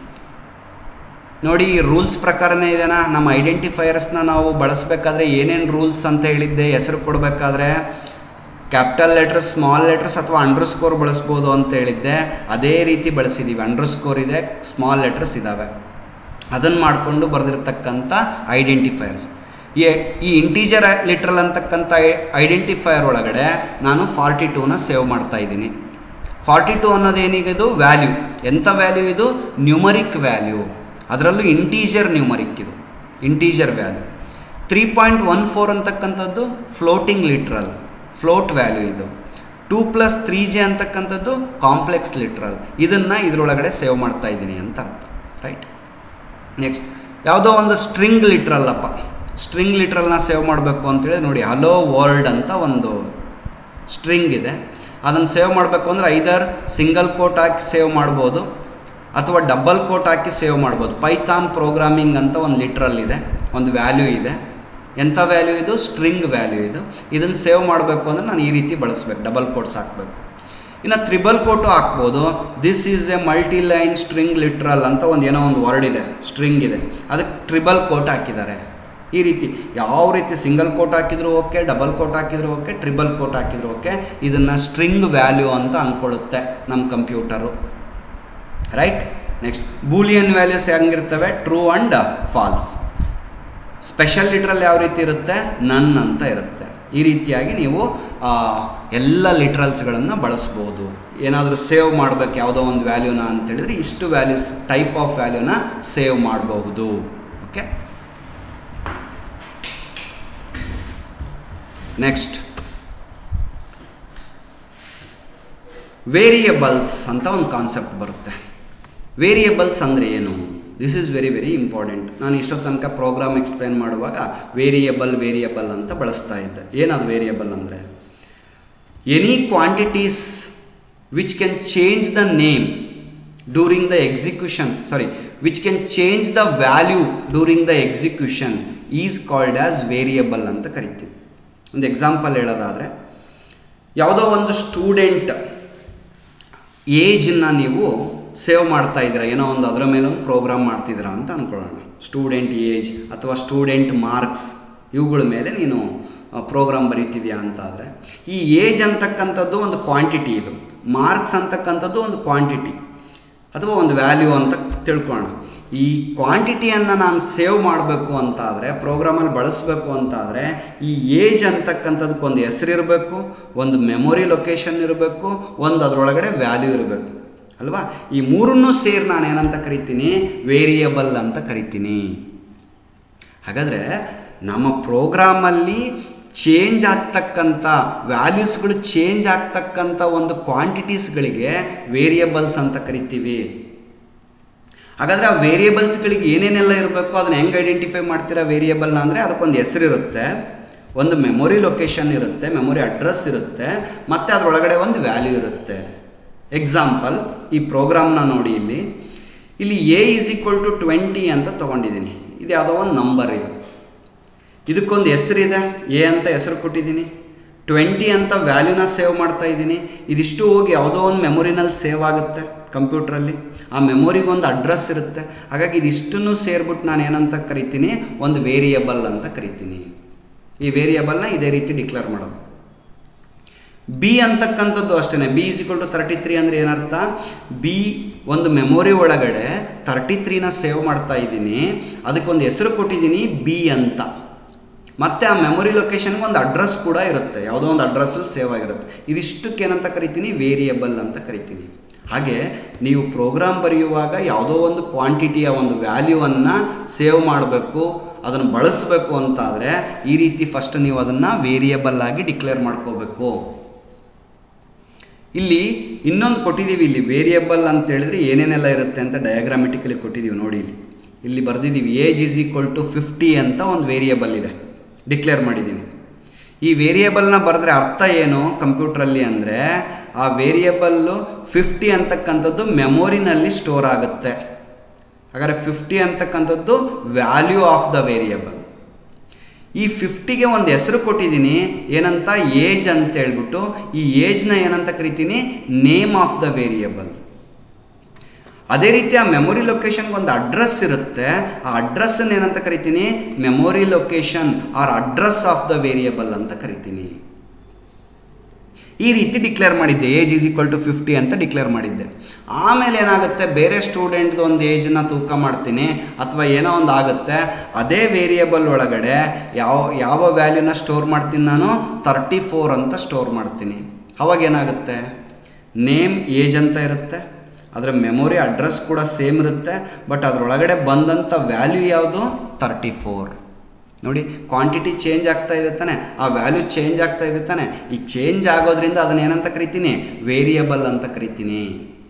ನೋಡಿ ಈ ರೂಲ್ಸ್ ಪ್ರಕಾರನೇ ಇದೆನಾ ನಮ್ಮ ಐಡೆಂಟಿಫೈಯರ್ಸ್ನ ನಾವು ಬಳಸಬೇಕಾದ್ರೆ ಏನೇನು ರೂಲ್ಸ್ ಅಂತ ಹೇಳಿದ್ದೆ ಹೆಸರು ಕೊಡಬೇಕಾದ್ರೆ ಕ್ಯಾಪಿಟಲ್ ಲೆಟರ್ಸ್ ಸ್ಮಾಲ್ ಲೆಟರ್ಸ್ ಅಥವಾ ಅಂಡರ್ ಸ್ಕೋರ್ ಬಳಸ್ಬೋದು ಅಂತ ಹೇಳಿದ್ದೆ ಅದೇ ರೀತಿ ಬಳಸಿದ್ದೀವಿ ಅಂಡರ್ ಸ್ಕೋರ್ ಇದೆ ಸ್ಮಾಲ್ ಲೆಟರ್ಸ್ ಇದ್ದಾವೆ ಅದನ್ನು ಮಾಡಿಕೊಂಡು ಬರೆದಿರ್ತಕ್ಕಂಥ ಐಡೆಂಟಿಫೈಯರ್ಸ್ ಈ ಈ ಇಂಟೀಜರ್ ಲಿಟ್ರಲ್ ಅಂತಕ್ಕಂಥ ಐಡೆಂಟಿಫೈಯರ್ ಒಳಗಡೆ ನಾನು ಫಾರ್ಟಿ ಟೂನ ಸೇವ್ ಮಾಡ್ತಾ ಇದ್ದೀನಿ ಫಾರ್ಟಿ ಟು ಅನ್ನೋದೇನಿಗದು ವ್ಯಾಲ್ಯೂ ಎಂಥ ವ್ಯಾಲ್ಯೂ ಇದು ನ್ಯೂಮರಿಕ್ ವ್ಯಾಲ್ಯೂ ಅದರಲ್ಲೂ ಇಂಟೀಜರ್ ನ್ಯೂಮರಿಕ್ ಇದು integer value three point one four ಅಂತಕ್ಕಂಥದ್ದು ಫ್ಲೋಟಿಂಗ್ ಲಿಟ್ರಲ್ ಫ್ಲೋಟ್ ವ್ಯಾಲ್ಯೂ ಇದು ಟೂ ಪ್ಲಸ್ ತ್ರೀ ಜೆ ಅಂತಕ್ಕಂಥದ್ದು ಕಾಂಪ್ಲೆಕ್ಸ್ ಲಿಟ್ರಲ್ ಇದನ್ನು ಇದರೊಳಗಡೆ ಸೇವ್ ಮಾಡ್ತಾ ಇದ್ದೀನಿ ಅಂತ ಅರ್ಥ ರೈಟ್ ನೆಕ್ಸ್ಟ್ ಯಾವುದೋ ಒಂದು ಸ್ಟ್ರಿಂಗ್ ಲಿಟ್ರಲ್ಲಪ್ಪ ಸ್ಟ್ರಿಂಗ್ ಲಿಟ್ರಲ್ನ ಸೇವ್ ಮಾಡಬೇಕು ಅಂತೇಳಿ ನೋಡಿ ಹಲೋ ವರ್ಲ್ಡ್ ಅಂತ ಒಂದು ಸ್ಟ್ರಿಂಗ್ ಇದೆ ಅದನ್ನು ಸೇವ್ ಮಾಡಬೇಕು ಅಂದರೆ ಐದರ್ ಸಿಂಗಲ್ ಕೋಟ್ ಹಾಕಿ ಸೇವ್ ಮಾಡ್ಬೋದು ಅಥವಾ ಡಬಲ್ ಕೋಟ್ ಹಾಕಿ ಸೇವ್ ಮಾಡ್ಬೋದು ಪೈಥಾನ್ ಪ್ರೋಗ್ರಾಮಿಂಗ್ ಅಂತ ಒಂದು ಲಿಟ್ರಲ್ ಇದೆ ಒಂದು ವ್ಯಾಲ್ಯೂ ಇದೆ ಎಂಥ ವ್ಯಾಲ್ಯೂ ಇದು ಸ್ಟ್ರಿಂಗ್ ವ್ಯಾಲ್ಯೂ ಇದು ಇದನ್ನು ಸೇವ್ ಮಾಡಬೇಕು ಅಂದರೆ ನಾನು ಈ ರೀತಿ ಬಳಸ್ಬೇಕು ಡಬಲ್ ಕೋಟ್ಸ್ ಹಾಕಬೇಕು ಇನ್ನು ತ್ರಿಬಲ್ ಕೋಟು ಹಾಕ್ಬೋದು this is a multi line string literal ಅಂತ ಒಂದು ಏನೋ ಒಂದು ವರ್ಡ್ ಇದೆ ಸ್ಟ್ರಿಂಗ್ ಇದೆ ಅದಕ್ಕೆ ಟ್ರಿಬಲ್ ಕೋಟ್ ಹಾಕಿದ್ದಾರೆ ಈ ರೀತಿ ಯಾವ ರೀತಿ ಸಿಂಗಲ್ ಕೋಟ್ ಹಾಕಿದ್ರು ಓಕೆ ಡಬಲ್ ಕೋಟ್ ಹಾಕಿದ್ರು ಓಕೆ ಟ್ರಿಬಲ್ ಕೋಟ್ ಹಾಕಿದ್ರು ಓಕೆ ಇದನ್ನು ಸ್ಟ್ರಿಂಗ್ ವ್ಯಾಲ್ಯೂ ಅಂತ ಅಂದ್ಕೊಳ್ಳುತ್ತೆ ನಮ್ಮ computer right next boolean values ಹೆಂಗಿರ್ತವೆ true and false special literal ಯಾವ ರೀತಿ ಇರುತ್ತೆ ನನ್ ಅಂತ ಇರುತ್ತೆ ಈ ರೀತಿಯಾಗಿ ನೀವು ಎಲ್ಲ ಲಿಟ್ರಲ್ಸ್ಗಳನ್ನು ಬಳಸ್ಬೋದು ಏನಾದರೂ ಸೇವ್ ಮಾಡಬೇಕು ಯಾವುದೋ ಒಂದು ವ್ಯಾಲ್ಯೂನ ಅಂತೇಳಿದ್ರೆ ಇಷ್ಟು ವ್ಯಾಲ್ಯೂಸ್ ಟೈಪ್ ಆಫ್ ವ್ಯಾಲ್ಯೂನ ಸೇವ್ ಮಾಡಬಹುದು ಓಕೆ ನೆಕ್ಸ್ಟ್ ವೇರಿಯಬಲ್ಸ್ ಅಂತ ಒಂದು ಕಾನ್ಸೆಪ್ಟ್ ಬರುತ್ತೆ ವೇರಿಯಬಲ್ಸ್ ಅಂದರೆ ಏನು this is very very important ನಾನು ಇಷ್ಟೋ ತನಕ ಪ್ರೋಗ್ರಾಮ್ ಎಕ್ಸ್ಪ್ಲೇನ್ ಮಾಡುವಾಗ ವೇರಿಯಬಲ್ ವೇರಿಯಬಲ್ ಅಂತ ಬಳಸ್ತಾ ಇದ್ದೆ ಏನದು ವೇರಿಯಬಲ್ ಅಂದರೆ any quantities which can change the name during the execution sorry which can change the value during the execution is called as variable ಅಂತ ಕರಿತೀವಿ ಒಂದು ಎಕ್ಸಾಂಪಲ್ ಹೇಳೋದಾದರೆ ಯಾವುದೋ ಒಂದು ಸ್ಟೂಡೆಂಟ್ ಏಜನ್ನ ನೀವು ಸೇವ್ ಮಾಡ್ತಾ ಇದ್ದೀರಾ ಏನೋ ಒಂದು ಅದರ ಮೇಲೆ ಒಂದು ಪ್ರೋಗ್ರಾಮ್ ಮಾಡ್ತಿದ್ದೀರಾ ಅಂತ ಅಂದ್ಕೊಳ್ಳೋಣ ಸ್ಟೂಡೆಂಟ್ ಏಜ್ ಅಥವಾ ಸ್ಟೂಡೆಂಟ್ ಮಾರ್ಕ್ಸ್ ಇವುಗಳ ಮೇಲೆ ನೀನು ಪ್ರೋಗ್ರಾಮ್ ಬರೀತಿದ್ಯಾ ಅಂತಾದರೆ ಈ ಏಜ್ ಅಂತಕ್ಕಂಥದ್ದು ಒಂದು ಕ್ವಾಂಟಿಟಿ ಇದು ಮಾರ್ಕ್ಸ್ ಅಂತಕ್ಕಂಥದ್ದು ಒಂದು ಕ್ವಾಂಟಿಟಿ ಅಥವಾ ಒಂದು ವ್ಯಾಲ್ಯೂ ಅಂತ ತಿಳ್ಕೊಳ್ಳೋಣ ಈ ಕ್ವಾಂಟಿಟಿಯನ್ನು ನಾನು ಸೇವ್ ಮಾಡಬೇಕು ಅಂತ ಆದರೆ ಪ್ರೋಗ್ರಾಮಲ್ಲಿ ಬಳಸಬೇಕು ಅಂತ ಆದರೆ ಈ ಏಜ್ ಅಂತಕ್ಕಂಥದಕ್ಕೆ ಒಂದು ಹೆಸರು ಇರಬೇಕು ಒಂದು ಮೆಮೊರಿ ಲೊಕೇಶನ್ ಇರಬೇಕು ಒಂದು ಅದರೊಳಗಡೆ ವ್ಯಾಲ್ಯೂ ಇರಬೇಕು ಅಲ್ವಾ ಈ ಮೂರನ್ನೂ ಸೇರಿ ನಾನು ಏನಂತ ಕರಿತೀನಿ ವೇರಿಯಬಲ್ ಅಂತ ಕರಿತೀನಿ ಹಾಗಾದರೆ ನಮ್ಮ ಪ್ರೋಗ್ರಾಮಲ್ಲಿ ಚೇಂಜ್ ಆಗ್ತಕ್ಕಂಥ ವ್ಯಾಲ್ಯೂಸ್ಗಳು ಚೇಂಜ್ ಆಗ್ತಕ್ಕಂಥ ಒಂದು ಕ್ವಾಂಟಿಟೀಸ್ಗಳಿಗೆ ವೇರಿಯಬಲ್ಸ್ ಅಂತ ಕರಿತೀವಿ ಹಾಗಾದರೆ ಆ ವೇರಿಯಬಲ್ಸ್ಗಳಿಗೆ ಏನೇನೆಲ್ಲ ಇರಬೇಕು ಅದನ್ನ ಹೆಂಗೆ ಐಡೆಂಟಿಫೈ ಮಾಡ್ತೀರಾ ವೇರಿಯಬಲ್ನ ಅಂದರೆ ಅದಕ್ಕೊಂದು ಹೆಸರು ಇರುತ್ತೆ ಒಂದು ಮೆಮೊರಿ ಲೊಕೇಶನ್ ಇರುತ್ತೆ ಮೆಮೊರಿ ಅಡ್ರೆಸ್ ಇರುತ್ತೆ ಮತ್ತು ಅದರೊಳಗಡೆ ಒಂದು ವ್ಯಾಲ್ಯೂ ಇರುತ್ತೆ ಎಕ್ಸಾಂಪಲ್ ಈ ಪ್ರೋಗ್ರಾಮ್ನ ನೋಡಿ ಇಲ್ಲಿ ಇಲ್ಲಿ A is equal to twenty ಅಂತ ತೊಗೊಂಡಿದ್ದೀನಿ ಇದು ಯಾವುದೋ ಒಂದು ನಂಬರ್ ಇದು ಇದಕ್ಕೊಂದು ಹೆಸರಿದೆ ಎ ಅಂತ ಹೆಸರು ಕೊಟ್ಟಿದ್ದೀನಿ ಟ್ವೆಂಟಿ ಅಂತ ವ್ಯಾಲ್ಯೂನ ಸೇವ್ ಮಾಡ್ತಾ ಇದ್ದೀನಿ ಇದಿಷ್ಟು ಹೋಗಿ ಯಾವುದೋ ಒಂದು ಮೆಮೊರಿನಲ್ಲಿ ಸೇವ್ ಆಗುತ್ತೆ ಕಂಪ್ಯೂಟ್ರಲ್ಲಿ ಆ ಮೆಮೊರಿಗೆ ಒಂದು ಅಡ್ರೆಸ್ ಇರುತ್ತೆ ಹಾಗಾಗಿ ಇದಿಷ್ಟನ್ನು ಸೇರಿಬಿಟ್ಟು ನಾನು ಏನಂತ ಕರಿತೀನಿ ಒಂದು ವೇರಿಯಬಲ್ ಅಂತ ಕರಿತೀನಿ ಈ ವೇರಿಯಬಲ್ನ ಇದೇ ರೀತಿ ಡಿಕ್ಲೇರ್ ಮಾಡೋದು ಬಿ ಅಂತಕ್ಕಂಥದ್ದು ಅಷ್ಟೇ B is equal to thirty three ಅಂದರೆ ಏನರ್ಥ ಬಿ ಒಂದು ಮೆಮೊರಿ ಒಳಗಡೆ ತರ್ಟಿ ತ್ರೀನ ಸೇವ್ ಮಾಡ್ತಾ ಇದ್ದೀನಿ ಅದಕ್ಕೊಂದು ಹೆಸರು ಕೊಟ್ಟಿದ್ದೀನಿ ಬಿ ಅಂತ ಮತ್ತು ಆ ಮೆಮೊರಿ ಲೊಕೇಶನ್ಗೆ ಒಂದು ಅಡ್ರೆಸ್ ಕೂಡ ಇರುತ್ತೆ ಯಾವುದೋ ಒಂದು ಅಡ್ರೆಸ್ಸಲ್ಲಿ ಸೇವ್ ಆಗಿರುತ್ತೆ ಇದಿಷ್ಟಕ್ಕೆ ಏನಂತ ಕರಿತೀನಿ ವೇರಿಯಬಲ್ ಅಂತ ಕರಿತೀನಿ ಹಾಗೆ ನೀವು ಪ್ರೋಗ್ರಾಮ್ ಬರೆಯುವಾಗ ಯಾವುದೋ ಒಂದು ಕ್ವಾಂಟಿಟಿಯ ಒಂದು ವ್ಯಾಲ್ಯೂವನ್ನು ಸೇವ್ ಮಾಡಬೇಕು ಅದನ್ನು ಬಳಸಬೇಕು ಅಂತಾದರೆ ಈ ರೀತಿ ಫಸ್ಟ್ ನೀವು ಅದನ್ನು ವೇರಿಯಬಲ್ ಆಗಿ ಡಿಕ್ಲೇರ್ ಮಾಡ್ಕೋಬೇಕು ಇಲ್ಲಿ ಇನ್ನೊಂದು ಕೊಟ್ಟಿದ್ದೀವಿ ಇಲ್ಲಿ ವೇರಿಯಬಲ್ ಅಂತ ಹೇಳಿದ್ರೆ ಏನೇನೆಲ್ಲ ಇರುತ್ತೆ ಅಂತ ಡಯಾಗ್ರಾಮೆಟಿಕಲಿ ಕೊಟ್ಟಿದ್ದೀವಿ ನೋಡಿ ಇಲ್ಲಿ ಇಲ್ಲಿ ಬರೆದಿದ್ದೀವಿ age is equal to fifty ಅಂತ ಒಂದು ವೇರಿಯಬಲ್ ಇದೆ ಡಿಕ್ಲೇರ್ ಮಾಡಿದ್ದೀನಿ ಈ ವೇರಿಯಬಲ್ನ ಬರೆದ್ರೆ ಅರ್ಥ ಏನು ಕಂಪ್ಯೂಟ್ರಲ್ಲಿ ಅಂದರೆ ಆ ವೇರಿಯಬಲ್ಲು ಫಿಫ್ಟಿ ಅಂತಕ್ಕಂಥದ್ದು ಮೆಮೊರಿನಲ್ಲಿ ಸ್ಟೋರ್ ಆಗುತ್ತೆ ಹಾಗಾದರೆ ಫಿಫ್ಟಿ ಅಂತಕ್ಕಂಥದ್ದು ವ್ಯಾಲ್ಯೂ ಆಫ್ ದ ವೇರಿಯಬಲ್ ಈ ಫಿಫ್ಟಿಗೆ ಒಂದು ಹೆಸರು ಕೊಟ್ಟಿದ್ದೀನಿ ಏನಂತ ಏಜ್ ಅಂತ ಹೇಳ್ಬಿಟ್ಟು ಈ ಏಜ್ನ ಏನಂತ ಕರಿತೀನಿ ನೇಮ್ ಆಫ್ ದ ವೇರಿಯಬಲ್ ಅದೇ ರೀತಿ ಆ ಮೆಮೊರಿ ಲೊಕೇಶನ್ಗೆ ಒಂದು ಅಡ್ರೆಸ್ ಇರುತ್ತೆ ಆ ಅಡ್ರೆಸ್ಸನ್ನು ಏನಂತ ಕರಿತೀನಿ memory location or address of the variable ಅಂತ ಕರಿತೀನಿ ಈ ರೀತಿ ಡಿಕ್ಲೇರ್ ಮಾಡಿದ್ದೆ age is equal to fifty ಅಂತ ಡಿಕ್ಲೇರ್ ಮಾಡಿದ್ದೆ ಆಮೇಲೆ ಏನಾಗುತ್ತೆ ಬೇರೆ ಸ್ಟೂಡೆಂಟ್ದು ಒಂದು ಏಜನ್ನ ತೂಕ ಮಾಡ್ತೀನಿ ಅಥವಾ ಏನೋ ಒಂದು ಆಗುತ್ತೆ ಅದೇ ವೇರಿಯಬಲ್ ಒಳಗಡೆ ಯಾವ ಯಾವ ವ್ಯಾಲ್ಯೂನ ಸ್ಟೋರ್ ಮಾಡ್ತೀನಿ ನಾನು ತರ್ಟಿ ಫೋರ್ ಅಂತ ಸ್ಟೋರ್ ಮಾಡ್ತೀನಿ ಅವಾಗ ಏನಾಗುತ್ತೆ ನೇಮ್ ಏಜ್ ಅಂತ ಇರುತ್ತೆ ಅದರ ಮೆಮೊರಿ ಅಡ್ರೆಸ್ ಕೂಡ ಸೇಮ್ ಇರುತ್ತೆ ಬಟ್ ಅದರೊಳಗಡೆ ಬಂದಂಥ ವ್ಯಾಲ್ಯೂ ಯಾವುದು ತರ್ಟಿ ಫೋರ್ ನೋಡಿ ಕ್ವಾಂಟಿಟಿ ಚೇಂಜ್ ಆಗ್ತಾ ಇದೆ ತಾನೆ ಆ ವ್ಯಾಲ್ಯೂ ಚೇಂಜ್ ಆಗ್ತಾ ಇದೆ ತಾನೆ ಈ ಚೇಂಜ್ ಆಗೋದ್ರಿಂದ ಅದನ್ನ ಏನಂತ ಕರಿತೀನಿ ವೇರಿಯಬಲ್ ಅಂತ ಕರಿತೀನಿ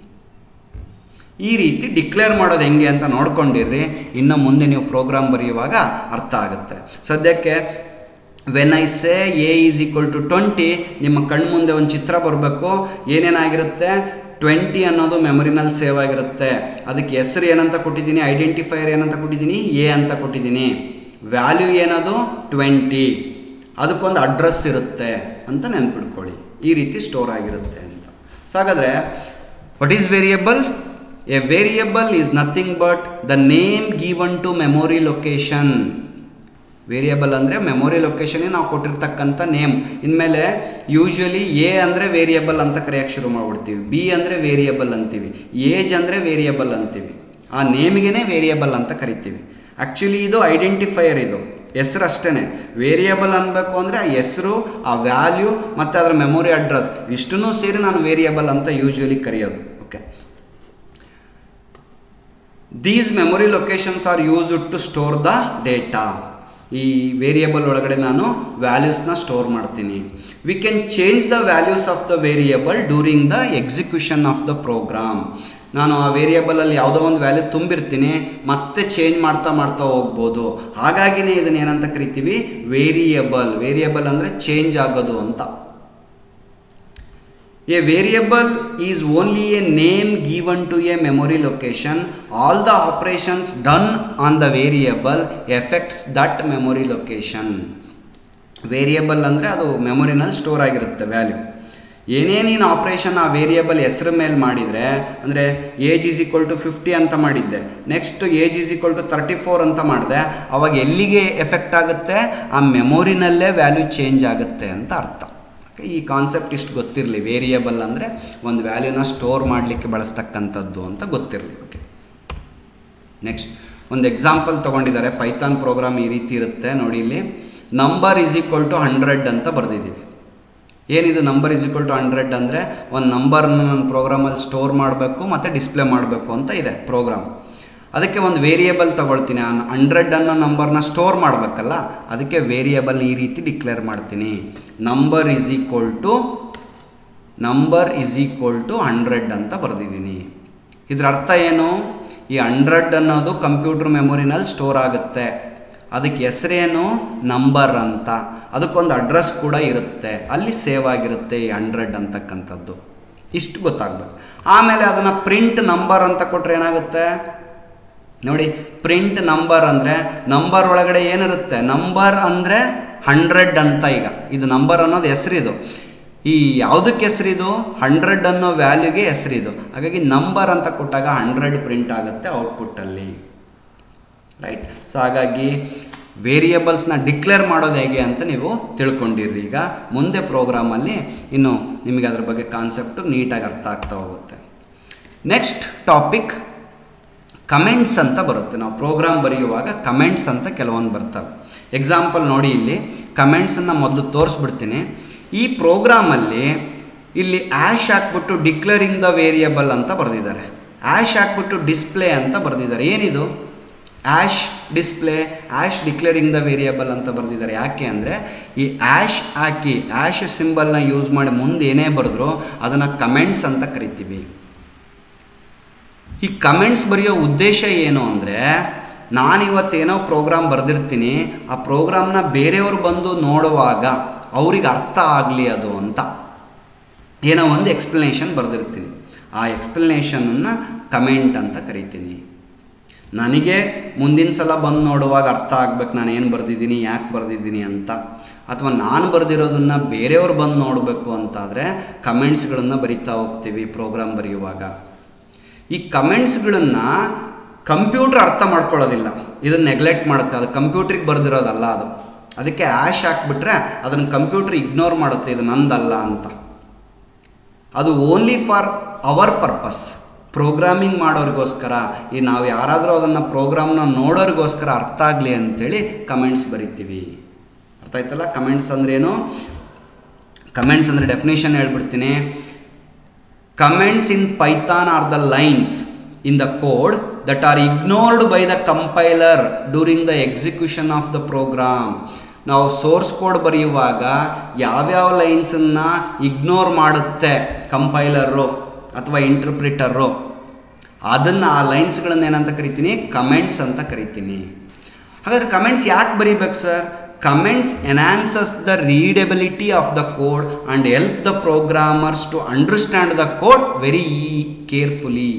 ಈ ರೀತಿ ಡಿಕ್ಲೇರ್ ಮಾಡೋದು ಹೆಂಗೆ ಅಂತ ನೋಡ್ಕೊಂಡಿರ್ರಿ ಇನ್ನು ಮುಂದೆ ನೀವು ಪ್ರೋಗ್ರಾಮ್ ಬರೆಯುವಾಗ ಅರ್ಥ ಆಗುತ್ತೆ ಸದ್ಯಕ್ಕೆ when I say A is equal to twenty ನಿಮ್ಮ ಕಣ್ಮುಂದೆ ಒಂದು ಚಿತ್ರ ಬರಬೇಕು ಏನೇನಾಗಿರುತ್ತೆ ಟ್ವೆಂಟಿ ಅನ್ನೋದು ಮೆಮೊರಿನಲ್ಲಿ ಸೇವ್ ಆಗಿರುತ್ತೆ ಅದಕ್ಕೆ ಹೆಸರು ಏನಂತ ಕೊಟ್ಟಿದ್ದೀನಿ ಐಡೆಂಟಿಫೈಯರ್ ಏನಂತ ಕೊಟ್ಟಿದ್ದೀನಿ ಎ ಅಂತ ಕೊಟ್ಟಿದ್ದೀನಿ ವ್ಯಾಲ್ಯೂ ಏನದು ಟ್ವೆಂಟಿ ಅದಕ್ಕೊಂದು ಅಡ್ರೆಸ್ ಇರುತ್ತೆ ಅಂತ ನೆನ್ಪಿಡ್ಕೊಳ್ಳಿ ಈ ರೀತಿ ಸ್ಟೋರ್ ಆಗಿರುತ್ತೆ ಅಂತ ಸೊ ಹಾಗಾದರೆ what is variable a variable is nothing but the name given to memory location variable ಅಂದರೆ ಮೆಮೊರಿ ಲೊಕೇಶನ್ಗೆ ನಾವು ಕೊಟ್ಟಿರ್ತಕ್ಕಂಥ ನೇಮ್ ಇನ್ಮೇಲೆ ಯೂಶ್ವಲಿ ಎ ಅಂದರೆ ವೇರಿಯಬಲ್ ಅಂತ ಕರೆಯೋಕ್ಕೆ ಶುರು ಮಾಡಿಬಿಡ್ತೀವಿ ಬಿ ಅಂದರೆ ವೇರಿಯಬಲ್ ಅಂತೀವಿ ಏಜ್ ಅಂದರೆ ವೇರಿಯಬಲ್ ಅಂತೀವಿ ಆ ನೇಮಿಗೆ ವೇರಿಯಬಲ್ ಅಂತ ಕರಿತೀವಿ ಆ್ಯಕ್ಚುಲಿ ಇದು ಐಡೆಂಟಿಫೈಯರ್ ಇದು ಹೆಸರು ಅಷ್ಟೇ ವೇರಿಯಬಲ್ ಅನ್ಬೇಕು ಅಂದರೆ ಆ ಹೆಸರು ಆ ವ್ಯಾಲ್ಯೂ ಮತ್ತು ಅದರ ಮೆಮೊರಿ ಅಡ್ರೆಸ್ ಇಷ್ಟನ್ನೂ ಸೇರಿ ನಾನು ವೇರಿಯಬಲ್ ಅಂತ ಯೂಶ್ವಲಿ ಕರೆಯೋದು okay these memory locations are used to store the data ಈ ವೇರಿಯಬಲ್ ಒಳಗಡೆ ನಾನು ವ್ಯಾಲ್ಯೂಸ್ನ ಸ್ಟೋರ್ ಮಾಡ್ತೀನಿ we can change the values of the variable during the execution of the program ನಾನು ಆ ವೇರಿಯಬಲಲ್ಲಿ ಯಾವುದೋ ಒಂದು ವ್ಯಾಲ್ಯೂ ತುಂಬಿರ್ತೀನಿ ಮತ್ತೆ ಚೇಂಜ್ ಮಾಡ್ತಾ ಮಾಡ್ತಾ ಹೋಗ್ಬೋದು ಹಾಗಾಗಿನೇ ಇದನ್ನ ಏನಂತ ಕರಿತೀವಿ ವೇರಿಯಬಲ್ ವೇರಿಯಬಲ್ ಅಂದರೆ ಚೇಂಜ್ ಆಗೋದು ಅಂತ A variable is only a name given to a memory location. All the operations done on the variable affects that memory location. Variable ಅಂದರೆ ಅದು ಮೆಮೊರಿನಲ್ಲಿ ಸ್ಟೋರ್ ಆಗಿರುತ್ತೆ ವ್ಯಾಲ್ಯೂ ಏನೇ ನೀನು ಆಪ್ರೇಷನ್ ಆ ವೇರಿಯಬಲ್ ಹೆಸರು ಮೇಲೆ ಮಾಡಿದರೆ ಅಂದರೆ age is equal to fifty ಅಂತ ಮಾಡಿದ್ದೆ next age is equal to thirty four ಅಂತ ಮಾಡಿದೆ ಅವಾಗ ಎಲ್ಲಿಗೆ ಎಫೆಕ್ಟ್ ಆಗುತ್ತೆ ಆ ಮೆಮೊರಿನಲ್ಲೇ ವ್ಯಾಲ್ಯೂ ಚೇಂಜ್ ಆಗುತ್ತೆ ಅಂತ ಅರ್ಥ ಈ ಕಾನ್ಸೆಪ್ಟ್ ಇಷ್ಟು ಗೊತ್ತಿರಲಿ ವೇರಿಯಬಲ್ ಅಂದರೆ ಒಂದು ವ್ಯಾಲ್ಯೂನ ಸ್ಟೋರ್ ಮಾಡಲಿಕ್ಕೆ ಬಳಸ್ತಕ್ಕಂಥದ್ದು ಅಂತ ಗೊತ್ತಿರಲಿ ಓಕೆ ನೆಕ್ಸ್ಟ್ ಒಂದು ಎಕ್ಸಾಂಪಲ್ ತೊಗೊಂಡಿದ್ದಾರೆ ಪೈಥಾನ್ ಪ್ರೋಗ್ರಾಮ್ ಈ ರೀತಿ ಇರುತ್ತೆ ನೋಡಿ ಇಲ್ಲಿ number is equal to hundred ಅಂತ ಬರೆದಿದ್ದೀವಿ ಏನಿದು number is equal to hundred ಅಂದರೆ ಒಂದು ನಂಬರ್ನ ನನ್ನ ಪ್ರೋಗ್ರಾಮಲ್ಲಿ ಸ್ಟೋರ್ ಮಾಡಬೇಕು ಮತ್ತು ಡಿಸ್ಪ್ಲೇ ಮಾಡಬೇಕು ಅಂತ ಇದೆ ಪ್ರೋಗ್ರಾಮ್ ಅದಕ್ಕೆ ಒಂದು ವೇರಿಯಬಲ್ ತಗೊಳ್ತೀನಿ ಆ ಹಂಡ್ರೆಡ್ ಅನ್ನೋ ನಂಬರ್ನ ಸ್ಟೋರ್ ಮಾಡಬೇಕಲ್ಲ ಅದಕ್ಕೆ ವೇರಿಯಬಲ್ ಈ ರೀತಿ ಡಿಕ್ಲೇರ್ ಮಾಡ್ತೀನಿ number is equal to number is equal to hundred ಅಂತ ಬರೆದಿದ್ದೀನಿ ಇದ್ರ ಅರ್ಥ ಏನು ಈ ಹಂಡ್ರೆಡ್ ಅನ್ನೋದು ಕಂಪ್ಯೂಟರ್ ಮೆಮೊರಿನಲ್ಲಿ ಸ್ಟೋರ್ ಆಗುತ್ತೆ ಅದಕ್ಕೆ ಹೆಸರೇನು ನಂಬರ್ ಅಂತ ಅದಕ್ಕೊಂದು ಅಡ್ರೆಸ್ ಕೂಡ ಇರುತ್ತೆ ಅಲ್ಲಿ ಸೇವ್ ಆಗಿರುತ್ತೆ ಈ ಹಂಡ್ರೆಡ್ ಅಂತಕ್ಕಂಥದ್ದು ಇಷ್ಟು ಗೊತ್ತಾಗಬೇಕು ಆಮೇಲೆ ಅದನ್ನು ಪ್ರಿಂಟ್ ನಂಬರ್ ಅಂತ ಕೊಟ್ಟರೆ ಏನಾಗುತ್ತೆ ನೋಡಿ ಪ್ರಿಂಟ್ ನಂಬರ್ ಅಂದರೆ ನಂಬರ್ ಒಳಗಡೆ ಏನಿರುತ್ತೆ ನಂಬರ್ ಅಂದರೆ ಹಂಡ್ರೆಡ್ ಅಂತ ಈಗ ಇದು ನಂಬರ್ ಅನ್ನೋದು ಹೆಸರಿದು ಈ ಯಾವುದಕ್ಕೆ ಹೆಸರಿದು ಹಂಡ್ರೆಡ್ ಅನ್ನೋ ವ್ಯಾಲ್ಯೂಗೆ ಹೆಸರಿದು ಹಾಗಾಗಿ ನಂಬರ್ ಅಂತ ಕೊಟ್ಟಾಗ ಹಂಡ್ರೆಡ್ ಪ್ರಿಂಟ್ ಆಗುತ್ತೆ ಔಟ್ಪುಟ್ಟಲ್ಲಿ ರೈಟ್ ಸೊ ಹಾಗಾಗಿ ವೇರಿಯಬಲ್ಸ್ನ ಡಿಕ್ಲೇರ್ ಮಾಡೋದು ಹೇಗೆ ಅಂತ ನೀವು ತಿಳ್ಕೊಂಡಿರ್ರಿ ಈಗ ಮುಂದೆ ಪ್ರೋಗ್ರಾಮಲ್ಲಿ ಇನ್ನು ನಿಮಗೆ ಅದ್ರ ಬಗ್ಗೆ ಕಾನ್ಸೆಪ್ಟು ನೀಟಾಗಿ ಅರ್ಥ ಆಗ್ತಾ ಹೋಗುತ್ತೆ ನೆಕ್ಸ್ಟ್ ಟಾಪಿಕ್ ಕಮೆಂಟ್ಸ್ ಅಂತ ಬರುತ್ತೆ ನಾವು ಪ್ರೋಗ್ರಾಮ್ ಬರೆಯುವಾಗ ಕಮೆಂಟ್ಸ್ ಅಂತ ಕೆಲವೊಂದು ಬರ್ತವೆ ಎಕ್ಸಾಂಪಲ್ ನೋಡಿ ಇಲ್ಲಿ ಕಮೆಂಟ್ಸನ್ನು ಮೊದಲು ತೋರಿಸ್ಬಿಡ್ತೀನಿ ಈ ಪ್ರೋಗ್ರಾಮಲ್ಲಿ ಇಲ್ಲಿ ಆ್ಯಶ್ ಹಾಕ್ಬಿಟ್ಟು ಡಿಕ್ಲೇರಿಂಗ್ ದ ವೇರಿಯಬಲ್ ಅಂತ ಬರೆದಿದ್ದಾರೆ ಆ್ಯಶ್ ಹಾಕ್ಬಿಟ್ಟು ಡಿಸ್ಪ್ಲೇ ಅಂತ ಬರೆದಿದ್ದಾರೆ ಏನಿದು hash display hash declaring the variable ಅಂತ ಬರೆದಿದ್ದಾರೆ ಯಾಕೆ ಅಂದರೆ ಈ ಆ್ಯಶ್ ಹಾಕಿ ಆ್ಯಶ್ ಸಿಂಬಲ್ನ ಯೂಸ್ ಮಾಡಿ ಮುಂದೆ ಏನೇ ಬರೆದ್ರು ಅದನ್ನು ಕಮೆಂಟ್ಸ್ ಅಂತ ಕರಿತೀವಿ ಈ ಕಮೆಂಟ್ಸ್ ಬರೆಯೋ ಉದ್ದೇಶ ಏನು ಅಂದರೆ ನಾನಿವತ್ತೇನೋ ಪ್ರೋಗ್ರಾಮ್ ಬರೆದಿರ್ತೀನಿ ಆ ಪ್ರೋಗ್ರಾಮ್ನ ಬೇರೆಯವರು ಬಂದು ನೋಡುವಾಗ ಅವ್ರಿಗೆ ಅರ್ಥ ಆಗಲಿ ಅದು ಅಂತ ಏನೋ ಒಂದು ಎಕ್ಸ್ಪ್ಲನೇಷನ್ ಬರೆದಿರ್ತೀನಿ ಆ ಎಕ್ಸ್ಪ್ಲನೇಷನನ್ನು ಕಮೆಂಟ್ ಅಂತ ಕರಿತೀನಿ ನನಗೆ ಮುಂದಿನ ಸಲ ಬಂದು ನೋಡುವಾಗ ಅರ್ಥ ಆಗ್ಬೇಕು ನಾನು ಏನು ಬರೆದಿದ್ದೀನಿ ಯಾಕೆ ಬರೆದಿದ್ದೀನಿ ಅಂತ ಅಥವಾ ನಾನು ಬರೆದಿರೋದನ್ನು ಬೇರೆಯವ್ರು ಬಂದು ನೋಡಬೇಕು ಅಂತಾದರೆ ಕಮೆಂಟ್ಸ್ಗಳನ್ನು ಬರಿತಾ ಹೋಗ್ತೀವಿ ಪ್ರೋಗ್ರಾಮ್ ಬರೆಯುವಾಗ ಈ ಕಮೆಂಟ್ಸ್ಗಳನ್ನು ಕಂಪ್ಯೂಟ್ರ್ ಅರ್ಥ ಮಾಡ್ಕೊಳ್ಳೋದಿಲ್ಲ ಇದನ್ನು ನೆಗ್ಲೆಕ್ಟ್ ಮಾಡುತ್ತೆ ಅದು ಕಂಪ್ಯೂಟ್ರಿಗೆ ಬರೆದಿರೋದಲ್ಲ ಅದು ಅದಕ್ಕೆ ಆ್ಯಶ್ ಹಾಕ್ಬಿಟ್ರೆ ಅದನ್ನು ಕಂಪ್ಯೂಟ್ರ್ ಇಗ್ನೋರ್ ಮಾಡುತ್ತೆ ಇದು ನಂದಲ್ಲ ಅಂತ ಅದು only for our purpose programming ಮಾಡೋರಿಗೋಸ್ಕರ ಈ ನಾವು ಯಾರಾದರೂ ಅದನ್ನು ಪ್ರೋಗ್ರಾಮ್ನ ನೋಡೋರಿಗೋಸ್ಕರ ಅರ್ಥ ಆಗಲಿ ಅಂತೇಳಿ ಕಮೆಂಟ್ಸ್ ಬರಿತೀವಿ ಅರ್ಥ ಆಯ್ತಲ್ಲ ಕಮೆಂಟ್ಸ್ ಅಂದ್ರೇನು ಕಮೆಂಟ್ಸ್ ಅಂದರೆ ಡೆಫಿನೇಷನ್ ಹೇಳ್ಬಿಡ್ತೀನಿ comments in Python are the lines in the code that are ignored by the compiler during the execution of the program ನಾವು ಸೋರ್ಸ್ ಕೋಡ್ ಬರೆಯುವಾಗ ಯಾವ್ಯಾವ ಲೈನ್ಸನ್ನು ಇಗ್ನೋರ್ ಮಾಡುತ್ತೆ ಕಂಪೈಲರು ಅಥವಾ ಇಂಟರ್ಪ್ರಿಟರು ಅದನ್ನು ಆ ಲೈನ್ಸ್ಗಳನ್ನ ಏನಂತ ಕರಿತೀನಿ ಕಮೆಂಟ್ಸ್ ಅಂತ ಕರಿತೀನಿ ಹಾಗಾದ್ರೆ ಕಮೆಂಟ್ಸ್ ಯಾಕೆ ಬರೀಬೇಕು sir comments enhances the readability of the code and help the programmers to understand the code very carefully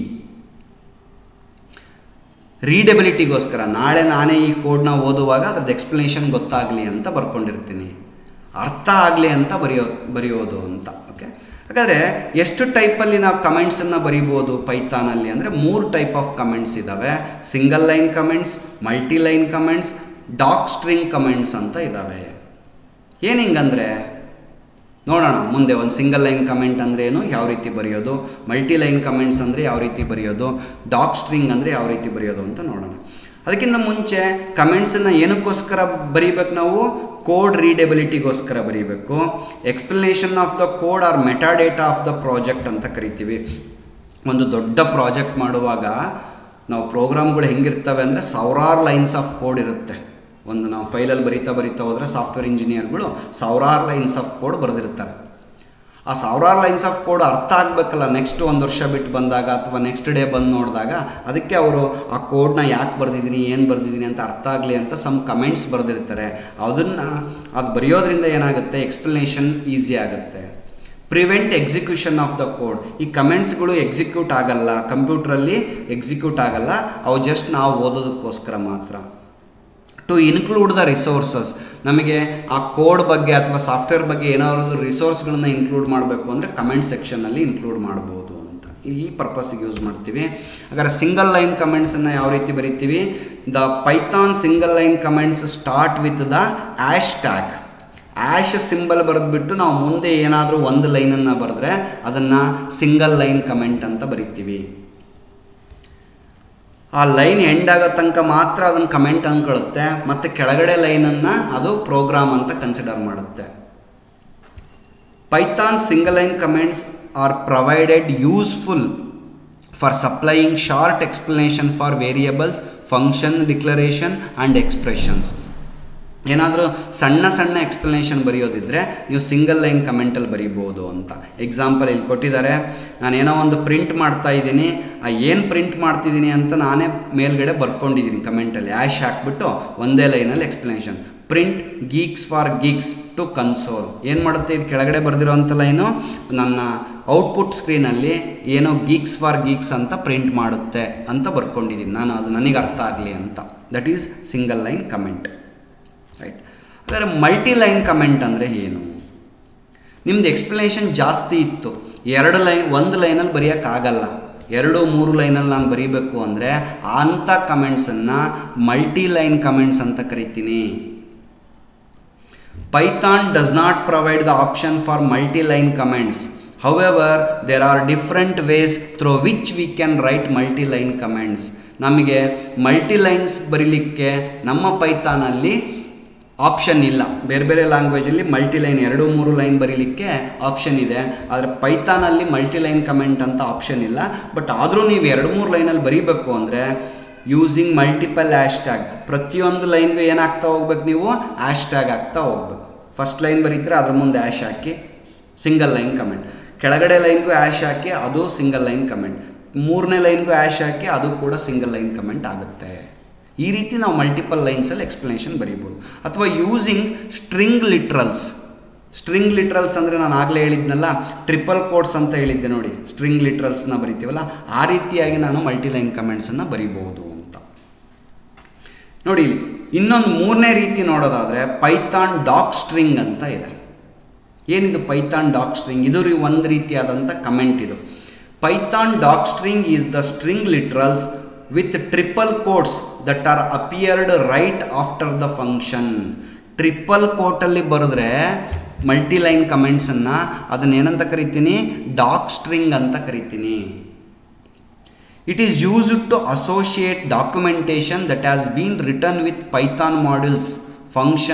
ರೀಡಬಿಲಿಟಿಗೋಸ್ಕರ ನಾಳೆ ನಾನೇ ಈ ಕೋಡ್ನ ಓದುವಾಗ ಅದ್ರದ್ದು ಎಕ್ಸ್ಪ್ಲನೇಷನ್ ಗೊತ್ತಾಗಲಿ ಅಂತ ಬರ್ಕೊಂಡಿರ್ತೀನಿ ಅರ್ಥ ಆಗಲಿ ಅಂತ ಬರೆಯೋ ಬರೆಯೋದು ಅಂತ ಓಕೆ ಹಾಗಾದರೆ ಎಷ್ಟು ಟೈಪಲ್ಲಿ ನಾವು ಕಮೆಂಟ್ಸನ್ನು ಬರಿಬೋದು ಪೈಥಾನಲ್ಲಿ ಅಂದರೆ ಮೂರು ಟೈಪ್ ಆಫ್ ಕಮೆಂಟ್ಸ್ ಇದ್ದಾವೆ single line comments multi line comments doc string comments ಅಂತ ಇದ್ದಾವೆ ಏನು ಹಿಂಗಂದರೆ ನೋಡೋಣ ಮುಂದೆ ಒಂದು ಸಿಂಗಲ್ ಲೈನ್ ಕಮೆಂಟ್ ಅಂದರೆ ಏನು ಯಾವ ರೀತಿ ಬರೆಯೋದು ಮಲ್ಟಿ ಲೈನ್ ಕಮೆಂಟ್ಸ್ ಅಂದರೆ ಯಾವ ರೀತಿ ಬರೆಯೋದು ಡಾಕ್ ಸ್ಟ್ರಿಂಗ್ ಅಂದರೆ ಯಾವ ರೀತಿ ಬರೆಯೋದು ಅಂತ ನೋಡೋಣ ಅದಕ್ಕಿಂತ ಮುಂಚೆ ಕಮೆಂಟ್ಸನ್ನು ಏನಕ್ಕೋಸ್ಕರ ಬರೀಬೇಕು ನಾವು ಕೋಡ್ ರೀಡಬಿಲಿಟಿಗೋಸ್ಕರ ಬರೀಬೇಕು explanation of the code or metadata of the project ಅಂತ ಕರಿತೀವಿ ಒಂದು ದೊಡ್ಡ ಪ್ರಾಜೆಕ್ಟ್ ಮಾಡುವಾಗ ನಾವು ಪ್ರೋಗ್ರಾಮ್ಗಳು ಹೆಂಗಿರ್ತವೆ ಅಂದರೆ ಸಾವಿರಾರು ಲೈನ್ಸ್ ಆಫ್ ಕೋಡ್ ಇರುತ್ತೆ ಒಂದು ನಾವು ಫೈಲಲ್ಲಿ ಬರಿತಾ ಬರಿತಾ ಹೋದರೆ ಸಾಫ್ಟ್ವೇರ್ ಇಂಜಿನಿಯರ್ಗಳು ಸಾವಿರಾರು ಲೈನ್ಸ್ ಆಫ್ ಕೋಡ್ ಬರೆದಿರ್ತಾರೆ ಆ ಸಾವಿರಾರು ಲೈನ್ಸ್ ಆಫ್ ಕೋಡ್ ಅರ್ಥ ಆಗಬೇಕಲ್ಲ ನೆಕ್ಸ್ಟ್ ಒಂದು ವರ್ಷ ಬಿಟ್ಟು ಬಂದಾಗ ಅಥವಾ ನೆಕ್ಸ್ಟ್ ಡೇ ಬಂದು ನೋಡಿದಾಗ ಅದಕ್ಕೆ ಅವರು ಆ ಕೋಡ್ನ ಯಾಕೆ ಬರೆದಿದ್ದೀನಿ ಏನು ಬರೆದಿದ್ದೀನಿ ಅಂತ ಅರ್ಥ ಆಗಲಿ ಅಂತ ಸಮ್ ಕಮೆಂಟ್ಸ್ ಬರೆದಿರ್ತಾರೆ ಅದನ್ನು ಅದು ಬರೆಯೋದ್ರಿಂದ ಏನಾಗುತ್ತೆ ಎಕ್ಸ್ಪ್ಲನೇಷನ್ ಈಸಿ ಆಗುತ್ತೆ prevent execution of the code ಈ ಕಮೆಂಟ್ಸ್ಗಳು ಎಕ್ಸಿಕ್ಯೂಟ್ ಆಗಲ್ಲ ಕಂಪ್ಯೂಟ್ರಲ್ಲಿ ಎಕ್ಸಿಕ್ಯೂಟ್ ಆಗಲ್ಲ ಅವು ಜಸ್ಟ್ ನಾವು ಓದೋದಕ್ಕೋಸ್ಕರ ಮಾತ್ರ ಟು ಇನ್ಕ್ಲೂಡ್ ದ ರಿಸೋರ್ಸಸ್ ನಮಗೆ ಆ ಕೋಡ್ ಬಗ್ಗೆ ಅಥವಾ ಸಾಫ್ಟ್ವೇರ್ ಬಗ್ಗೆ ಏನಾದ್ರು ರಿಸೋರ್ಸ್ಗಳನ್ನ ಇನ್ಕ್ಲೂಡ್ ಮಾಡಬೇಕು ಅಂದರೆ ಕಮೆಂಟ್ ಸೆಕ್ಷನ್ನಲ್ಲಿ ಇನ್ಕ್ಲೂಡ್ ಮಾಡ್ಬೋದು ಅಂತ ಈ ಪರ್ಪಸ್ಗೆ ಯೂಸ್ ಮಾಡ್ತೀವಿ ಹಾಗಾದ್ರೆ ಸಿಂಗಲ್ ಲೈನ್ ಕಮೆಂಟ್ಸನ್ನು ಯಾವ ರೀತಿ ಬರಿತೀವಿ the Python single line comments start with the hash tag hash symbol ಬರೆದ್ಬಿಟ್ಟು ನಾವು ಮುಂದೆ ಏನಾದರೂ ಒಂದು ಲೈನನ್ನು ಬರೆದ್ರೆ ಅದನ್ನು ಸಿಂಗಲ್ ಲೈನ್ ಕಮೆಂಟ್ ಅಂತ ಬರಿತೀವಿ ಆ ಲೈನ್ ಎಂಡ್ ಆಗೋ ತನಕ ಮಾತ್ರ ಅದನ್ನು ಕಮೆಂಟ್ ಅಂದ್ಕೊಳ್ಳುತ್ತೆ ಮತ್ತು ಕೆಳಗಡೆ ಲೈನನ್ನು ಅದು ಪ್ರೋಗ್ರಾಮ್ ಅಂತ ಕನ್ಸಿಡರ್ ಮಾಡುತ್ತೆ Python single line comments are provided useful for supplying short explanation for variables function declaration and expressions ಏನಾದರೂ ಸಣ್ಣ ಸಣ್ಣ ಎಕ್ಸ್ಪ್ಲನೇಷನ್ ಬರೆಯೋದಿದ್ರೆ ನೀವು ಸಿಂಗಲ್ ಲೈನ್ ಕಮೆಂಟಲ್ಲಿ ಬರೀಬೋದು ಅಂತ ಎಕ್ಸಾಂಪಲ್ ಇಲ್ಲಿ ಕೊಟ್ಟಿದ್ದಾರೆ ನಾನೇನೋ ಒಂದು ಪ್ರಿಂಟ್ ಮಾಡ್ತಾ ಇದ್ದೀನಿ ಆ ಏನು ಪ್ರಿಂಟ್ ಮಾಡ್ತಿದ್ದೀನಿ ಅಂತ ನಾನೇ ಮೇಲ್ಗಡೆ ಬರ್ಕೊಂಡಿದ್ದೀನಿ ಕಮೆಂಟಲ್ಲಿ ಆ್ಯಶ್ ಹಾಕ್ಬಿಟ್ಟು ಒಂದೇ ಲೈನಲ್ಲಿ explanation print geeks for geeks to console ಏನು ಮಾಡುತ್ತೆ ಇದು ಕೆಳಗಡೆ ಬರೆದಿರೋಂಥ ಲೈನು ನನ್ನ ಔಟ್ಪುಟ್ ಸ್ಕ್ರೀನಲ್ಲಿ ಏನೋ ಗೀಕ್ಸ್ ಫಾರ್ ಗೀಕ್ಸ್ ಅಂತ ಪ್ರಿಂಟ್ ಮಾಡುತ್ತೆ ಅಂತ ಬರ್ಕೊಂಡಿದ್ದೀನಿ ನಾನು ಅದು ನನಗೆ ಅರ್ಥ ಆಗಲಿ ಅಂತ that is single line comment right ಹಾಗಾದರೆ ಮಲ್ಟಿ ಲೈನ್ ಕಮೆಂಟ್ ಅಂದರೆ ಏನು ನಿಮ್ಮದು ಎಕ್ಸ್ಪ್ಲನೇಷನ್ ಜಾಸ್ತಿ ಇತ್ತು ಎರಡು ಲೈನ್ ಒಂದು ಲೈನಲ್ಲಿ ಬರೆಯೋಕ್ಕಾಗಲ್ಲ ಎರಡು ಮೂರು ಲೈನಲ್ಲಿ ನಾನು ಬರೀಬೇಕು ಅಂದರೆ ಅಂಥ ಕಮೆಂಟ್ಸನ್ನು ಮಲ್ಟಿ ಲೈನ್ ಕಮೆಂಟ್ಸ್ ಅಂತ ಕರಿತೀನಿ Python does not provide the option for multi line comments however there are different ways through which we can write multi line comments ನಮಗೆ ಮಲ್ಟಿ ಲೈನ್ಸ್ ಬರೀಲಿಕ್ಕೆ ನಮ್ಮ ಪೈಥಾನಲ್ಲಿ ಆಪ್ಷನ್ ಇಲ್ಲ ಬೇರೆ ಬೇರೆ ಲ್ಯಾಂಗ್ವೇಜಲ್ಲಿ ಮಲ್ಟಿ ಲೈನ್ ಎರಡು ಮೂರು ಲೈನ್ ಬರೀಲಿಕ್ಕೆ ಆಪ್ಷನ್ ಇದೆ ಆದರೆ ಪೈಥಾನಲ್ಲಿ ಮಲ್ಟಿ ಲೈನ್ ಕಮೆಂಟ್ ಅಂತ ಆಪ್ಷನ್ ಇಲ್ಲ ಬಟ್ ಆದರೂ ನೀವು ಎರಡು ಮೂರು ಲೈನಲ್ಲಿ ಬರೀಬೇಕು ಅಂದರೆ ಯೂಸಿಂಗ್ ಮಲ್ಟಿಪಲ್ ಆ್ಯಶ್ ಟ್ಯಾಗ್ ಪ್ರತಿಯೊಂದು ಲೈನ್ಗೂ ಏನಾಗ್ತಾ ಹೋಗ್ಬೇಕು ನೀವು ಆ್ಯಶ್ ಟ್ಯಾಗ್ ಆಗ್ತಾ ಹೋಗ್ಬೇಕು ಫಸ್ಟ್ ಲೈನ್ ಬರೀತಾರೆ ಅದ್ರ ಮುಂದೆ ಆ್ಯಶ್ ಹಾಕಿ ಸಿಂಗಲ್ ಲೈನ್ ಕಮೆಂಟ್ ಕೆಳಗಡೆ ಲೈನ್ಗೂ ಆ್ಯಶ್ ಹಾಕಿ ಅದು ಸಿಂಗಲ್ ಲೈನ್ ಕಮೆಂಟ್ ಮೂರನೇ ಲೈನ್ಗೂ ಆ್ಯಶ್ ಹಾಕಿ ಅದು ಕೂಡ ಸಿಂಗಲ್ ಲೈನ್ ಕಮೆಂಟ್ ಆಗುತ್ತೆ ಈ ರೀತಿ ನಾವು ಮಲ್ಟಿಪಲ್ ಲೈನ್ಸಲ್ಲಿ ಎಕ್ಸ್ಪ್ಲನೇಷನ್ ಬರೀಬೋದು ಅಥವಾ using string literals string literals ಅಂದರೆ ನಾನು ಆಗಲೇ ಹೇಳಿದ್ನಲ್ಲ ಟ್ರಿಪಲ್ ಕೋಡ್ಸ್ ಅಂತ ಹೇಳಿದ್ದೆ ನೋಡಿ ಸ್ಟ್ರಿಂಗ್ ಲಿಟ್ರಲ್ಸ್ನ ಬರಿತೀವಲ್ಲ ಆ ರೀತಿಯಾಗಿ ನಾನು ಮಲ್ಟಿಲೈನ್ ಕಮೆಂಟ್ಸನ್ನು ಬರಿಬೋದು ಅಂತ ನೋಡಿ ಇನ್ನೊಂದು ಮೂರನೇ ರೀತಿ ನೋಡೋದಾದರೆ ಪೈಥಾನ್ ಡಾಕ್ ಸ್ಟ್ರಿಂಗ್ ಅಂತ ಇದೆ ಏನಿದು ಪೈಥಾನ್ ಡಾಕ್ ಸ್ಟ್ರಿಂಗ್ ಇದು ರೀ ಒಂದು ರೀತಿಯಾದಂಥ ಕಮೆಂಟ್ ಇದು Python doc string is the string literals with triple quotes that are appeared right after the function triple ಕೋಟಲ್ಲಿ ಬರೆದ್ರೆ ಮಲ್ಟಿ ಲೈನ್ ಕಮೆಂಟ್ಸನ್ನು ಅದನ್ನ ಏನಂತ ಕರಿತೀನಿ ಡಾಕ್ ಸ್ಟ್ರಿಂಗ್ ಅಂತ ಕರಿತೀನಿ it is used to associate documentation that has been return with Python modules functions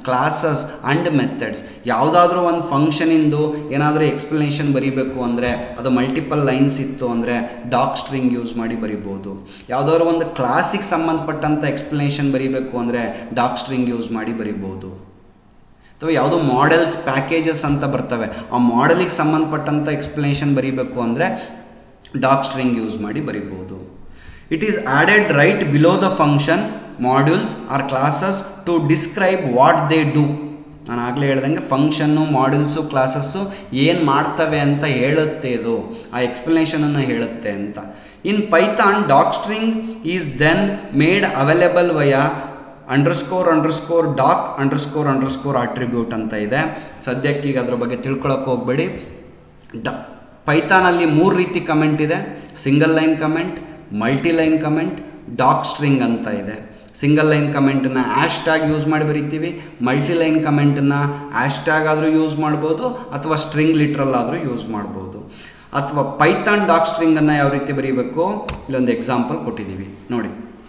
classes and methods ಯಾವುದಾದ್ರೂ ಒಂದು ಫಂಕ್ಷನಿಂದು ಏನಾದರೂ ಎಕ್ಸ್ಪ್ಲನೇಷನ್ ಬರೀಬೇಕು ಅಂದರೆ ಅದು ಮಲ್ಟಿಪಲ್ ಲೈನ್ಸ್ ಇತ್ತು ಅಂದರೆ ಡಾಕ್ ಸ್ಟ್ರಿಂಗ್ ಯೂಸ್ ಮಾಡಿ ಬರಿಬೋದು ಯಾವುದಾದ್ರು ಒಂದು ಕ್ಲಾಸಿಗೆ ಸಂಬಂಧಪಟ್ಟಂಥ ಎಕ್ಸ್ಪ್ಲನೇಷನ್ ಬರೀಬೇಕು ಅಂದರೆ ಡಾಕ್ ಸ್ಟ್ರಿಂಗ್ ಯೂಸ್ ಮಾಡಿ ಬರಿಬೋದು ಅಥವಾ ಯಾವುದೋ ಮಾಡೆಲ್ಸ್ ಪ್ಯಾಕೇಜಸ್ ಅಂತ ಬರ್ತವೆ ಆ ಮಾಡೆಲಿಗೆ ಸಂಬಂಧಪಟ್ಟಂಥ ಎಕ್ಸ್ಪ್ಲನೇಷನ್ ಬರೀಬೇಕು ಅಂದರೆ ಡಾಕ್ ಸ್ಟ್ರಿಂಗ್ ಯೂಸ್ ಮಾಡಿ ಬರಿಬೋದು it is added right below the function modules or classes to describe what they do ನಾನು ಆಗಲೇ ಹೇಳ್ದಂಗೆ ಫಂಕ್ಷನ್ನು ಮಾಡ್ಯೂಲ್ಸು ಕ್ಲಾಸಸ್ಸು ಏನು ಮಾಡ್ತವೆ ಅಂತ ಹೇಳುತ್ತೆ ಇದು ಆ ಎಕ್ಸ್ಪ್ಲನೇಷನನ್ನು ಹೇಳುತ್ತೆ ಅಂತ in Python doc string is then made available via underscore underscore doc underscore underscore attribute ಅಂತ ಇದೆ ಸದ್ಯಕ್ಕೆ ಈಗ ಅದ್ರ ಬಗ್ಗೆ ತಿಳ್ಕೊಳಕ್ಕೆ ಹೋಗಬೇಡಿ ಡ ಪೈಥಾನಲ್ಲಿ ಮೂರು ರೀತಿ ಕಮೆಂಟ್ ಇದೆ single line comment multi line comment doc string ಅಂತ ಇದೆ ಸಿಂಗಲ್ ಲೈನ್ ಕಮೆಂಟನ್ನ ಆ್ಯಶ್ ಟ್ಯಾಗ್ ಯೂಸ್ ಮಾಡಿ ಬರಿತೀವಿ ಮಲ್ಟಿ ಲೈನ್ ಕಮೆಂಟನ್ನು ಆ್ಯಶ್ ಟ್ಯಾಗ್ ಆದರೂ ಯೂಸ್ ಮಾಡ್ಬೋದು ಅಥವಾ ಸ್ಟ್ರಿಂಗ್ ಲಿಟ್ರಲ್ ಆದರೂ ಯೂಸ್ ಮಾಡ್ಬೋದು ಅಥವಾ ಪೈಥಾನ್ ಡಾಕ್ ಸ್ಟ್ರಿಂಗನ್ನು ಯಾವ ರೀತಿ ಬರೀಬೇಕು ಇಲ್ಲೊಂದು ಎಕ್ಸಾಂಪಲ್ ಕೊಟ್ಟಿದ್ದೀವಿ ನೋಡಿ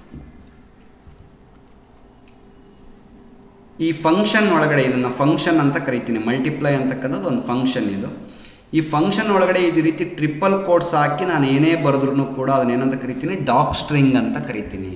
ಈ ಫಂಕ್ಷನ್ ಒಳಗಡೆ ಇದನ್ನು ಫಂಕ್ಷನ್ ಅಂತ ಕರಿತೀನಿ ಮಲ್ಟಿಪ್ಲೈ ಅಂತಕ್ಕಂಥದ್ದು ಒಂದು ಫಂಕ್ಷನ್ ಇದು ಈ ಫಂಕ್ಷನ್ ಒಳಗಡೆ ಈ ರೀತಿ ಟ್ರಿಪಲ್ ಕೋಡ್ಸ್ ಹಾಕಿ ನಾನು ಏನೇ ಬರೆದ್ರೂ ಕೂಡ ಅದನ್ನೇನಂತ ಕರಿತೀನಿ ಡಾಕ್ ಸ್ಟ್ರಿಂಗ್ ಅಂತ ಕರಿತೀನಿ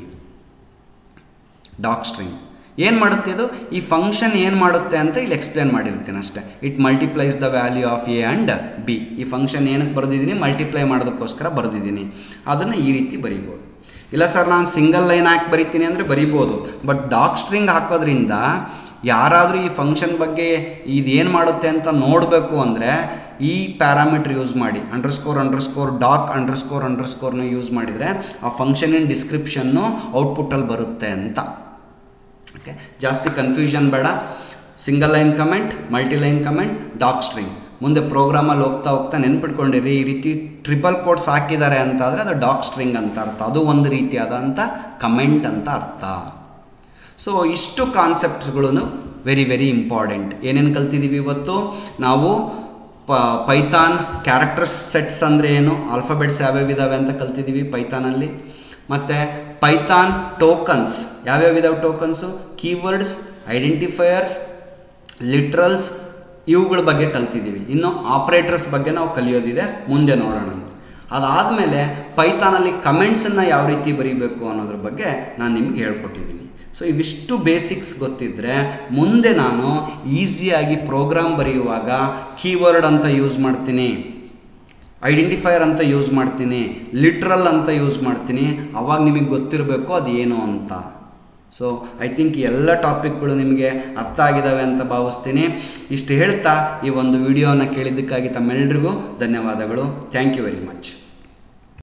ಡಾಕ್ ಸ್ಟ್ರಿಂಗ್ ಏನು ಮಾಡುತ್ತೆ ಇದು ಈ ಫಂಕ್ಷನ್ ಏನು ಮಾಡುತ್ತೆ ಅಂತ ಇಲ್ಲಿ ಎಕ್ಸ್ಪ್ಲೇನ್ ಮಾಡಿರ್ತೀನಿ ಅಷ್ಟೇ it multiplies the value of a and b ಈ ಫಂಕ್ಷನ್ ಏನಕ್ಕೆ ಬರೆದಿದ್ದೀನಿ ಮಲ್ಟಿಪ್ಲೈ ಮಾಡೋದಕ್ಕೋಸ್ಕರ ಬರೆದಿದ್ದೀನಿ ಅದನ್ನು ಈ ರೀತಿ ಬರಿಬೋದು ಇಲ್ಲ ಸರ್ ನಾನು ಸಿಂಗಲ್ ಲೈನ್ ಹಾಕಿ ಬರಿತೀನಿ ಅಂದರೆ ಬರಿಬೋದು ಬಟ್ ಡಾಕ್ ಸ್ಟ್ರಿಂಗ್ ಹಾಕೋದ್ರಿಂದ ಯಾರಾದರೂ ಈ ಫಂಕ್ಷನ್ ಬಗ್ಗೆ ಇದೇನು ಮಾಡುತ್ತೆ ಅಂತ ನೋಡಬೇಕು ಅಂದರೆ ಈ ಪ್ಯಾರಾಮೀಟ್ರ್ ಯೂಸ್ ಮಾಡಿ ಅಂಡರ್ಸ್ಕೋರ್ ಅಂಡರ್ಸ್ಕೋರ್ ಡಾಕ್ ಅಂಡರ್ಸ್ಕೋರ್ ಅಂಡರ್ಸ್ಕೋರ್ನ ಯೂಸ್ ಮಾಡಿದರೆ ಆ ಫಂಕ್ಷನಿನ ಡಿಸ್ಕ್ರಿಪ್ಷನ್ನು ಔಟ್ಪುಟ್ಟಲ್ಲಿ ಬರುತ್ತೆ ಅಂತ ಓಕೆ ಜಾಸ್ತಿ ಕನ್ಫ್ಯೂಷನ್ ಬೇಡ single line comment multi line comment doc string ಮುಂದೆ ಪ್ರೋಗ್ರಾಮಲ್ಲಿ ಹೋಗ್ತಾ ಹೋಗ್ತಾ ನೆನ್ಪಿಟ್ಕೊಂಡಿರಿ ಈ ರೀತಿ ಟ್ರಿಪಲ್ ಕೋಡ್ಸ್ ಹಾಕಿದ್ದಾರೆ ಅಂತ ಆದರೆ ಅದು ಡಾಕ್ ಸ್ಟ್ರಿಂಗ್ ಅಂತ ಅರ್ಥ ಅದು ಒಂದು ರೀತಿಯಾದಂಥ ಕಮೆಂಟ್ ಅಂತ ಅರ್ಥ ಸೊ ಇಷ್ಟು ಕಾನ್ಸೆಪ್ಟ್ಸ್ಗಳು ವೆರಿ ವೆರಿ ಇಂಪಾರ್ಟೆಂಟ್ ಏನೇನು ಕಲ್ತಿದ್ದೀವಿ ಇವತ್ತು ನಾವು ಪ ಪೈಥಾನ್ ಕ್ಯಾರೆಕ್ಟರ್ ಸೆಟ್ಸ್ ಅಂದರೆ ಏನು ಆಲ್ಫಾಬೆಟ್ಸ್ ಯಾವ್ಯಾವ ಇದಾವೆ ಅಂತ ಕಲ್ತಿದ್ದೀವಿ ಪೈಥಾನಲ್ಲಿ ಮತ್ತು ಪೈಥಾನ್ ಟೋಕನ್ಸ್ ಯಾವ್ಯಾವ ಇದಾವೆ ಟೋಕನ್ಸು ಕೀವರ್ಡ್ಸ್ ಐಡೆಂಟಿಫೈಯರ್ಸ್ ಲಿಟ್ರಲ್ಸ್ ಇವುಗಳ ಬಗ್ಗೆ ಕಲ್ತಿದ್ದೀವಿ ಇನ್ನು ಆಪ್ರೇಟರ್ಸ್ ಬಗ್ಗೆ ನಾವು ಕಲಿಯೋದಿದೆ ಮುಂದೆ ನೋಡೋಣ ಅಂತ ಅದಾದಮೇಲೆ ಪೈಥಾನಲ್ಲಿ ಕಮೆಂಟ್ಸನ್ನು ಯಾವ ರೀತಿ ಬರೀಬೇಕು ಅನ್ನೋದ್ರ ಬಗ್ಗೆ ನಾನು ನಿಮ್ಗೆ ಹೇಳ್ಕೊಟ್ಟಿದ್ದೀನಿ ಸೊ ಇವಿಷ್ಟು ಬೇಸಿಕ್ಸ್ ಗೊತ್ತಿದ್ದರೆ ಮುಂದೆ ನಾನು ಈಸಿಯಾಗಿ ಪ್ರೋಗ್ರಾಮ್ ಬರೆಯುವಾಗ ಕೀವರ್ಡ್ ಅಂತ ಯೂಸ್ ಮಾಡ್ತೀನಿ ಐಡೆಂಟಿಫೈಯರ್ ಅಂತ ಯೂಸ್ ಮಾಡ್ತೀನಿ ಲಿಟ್ರಲ್ ಅಂತ ಯೂಸ್ ಮಾಡ್ತೀನಿ ಅವಾಗ ನಿಮಗೆ ಗೊತ್ತಿರಬೇಕು ಅದು ಏನು ಅಂತ ಸೊ ಐ ಥಿಂಕ್ ಎಲ್ಲ ಟಾಪಿಕ್ಗಳು ನಿಮಗೆ ಅರ್ಥ ಆಗಿದ್ದಾವೆ ಅಂತ ಭಾವಿಸ್ತೀನಿ ಇಷ್ಟು ಹೇಳ್ತಾ ಈ ಒಂದು ವಿಡಿಯೋನ ಕೇಳಿದ್ದಕ್ಕಾಗಿ ತಮ್ಮೆಲ್ಲರಿಗೂ ಧನ್ಯವಾದಗಳು ಥ್ಯಾಂಕ್ ಯು ವೆರಿ ಮಚ್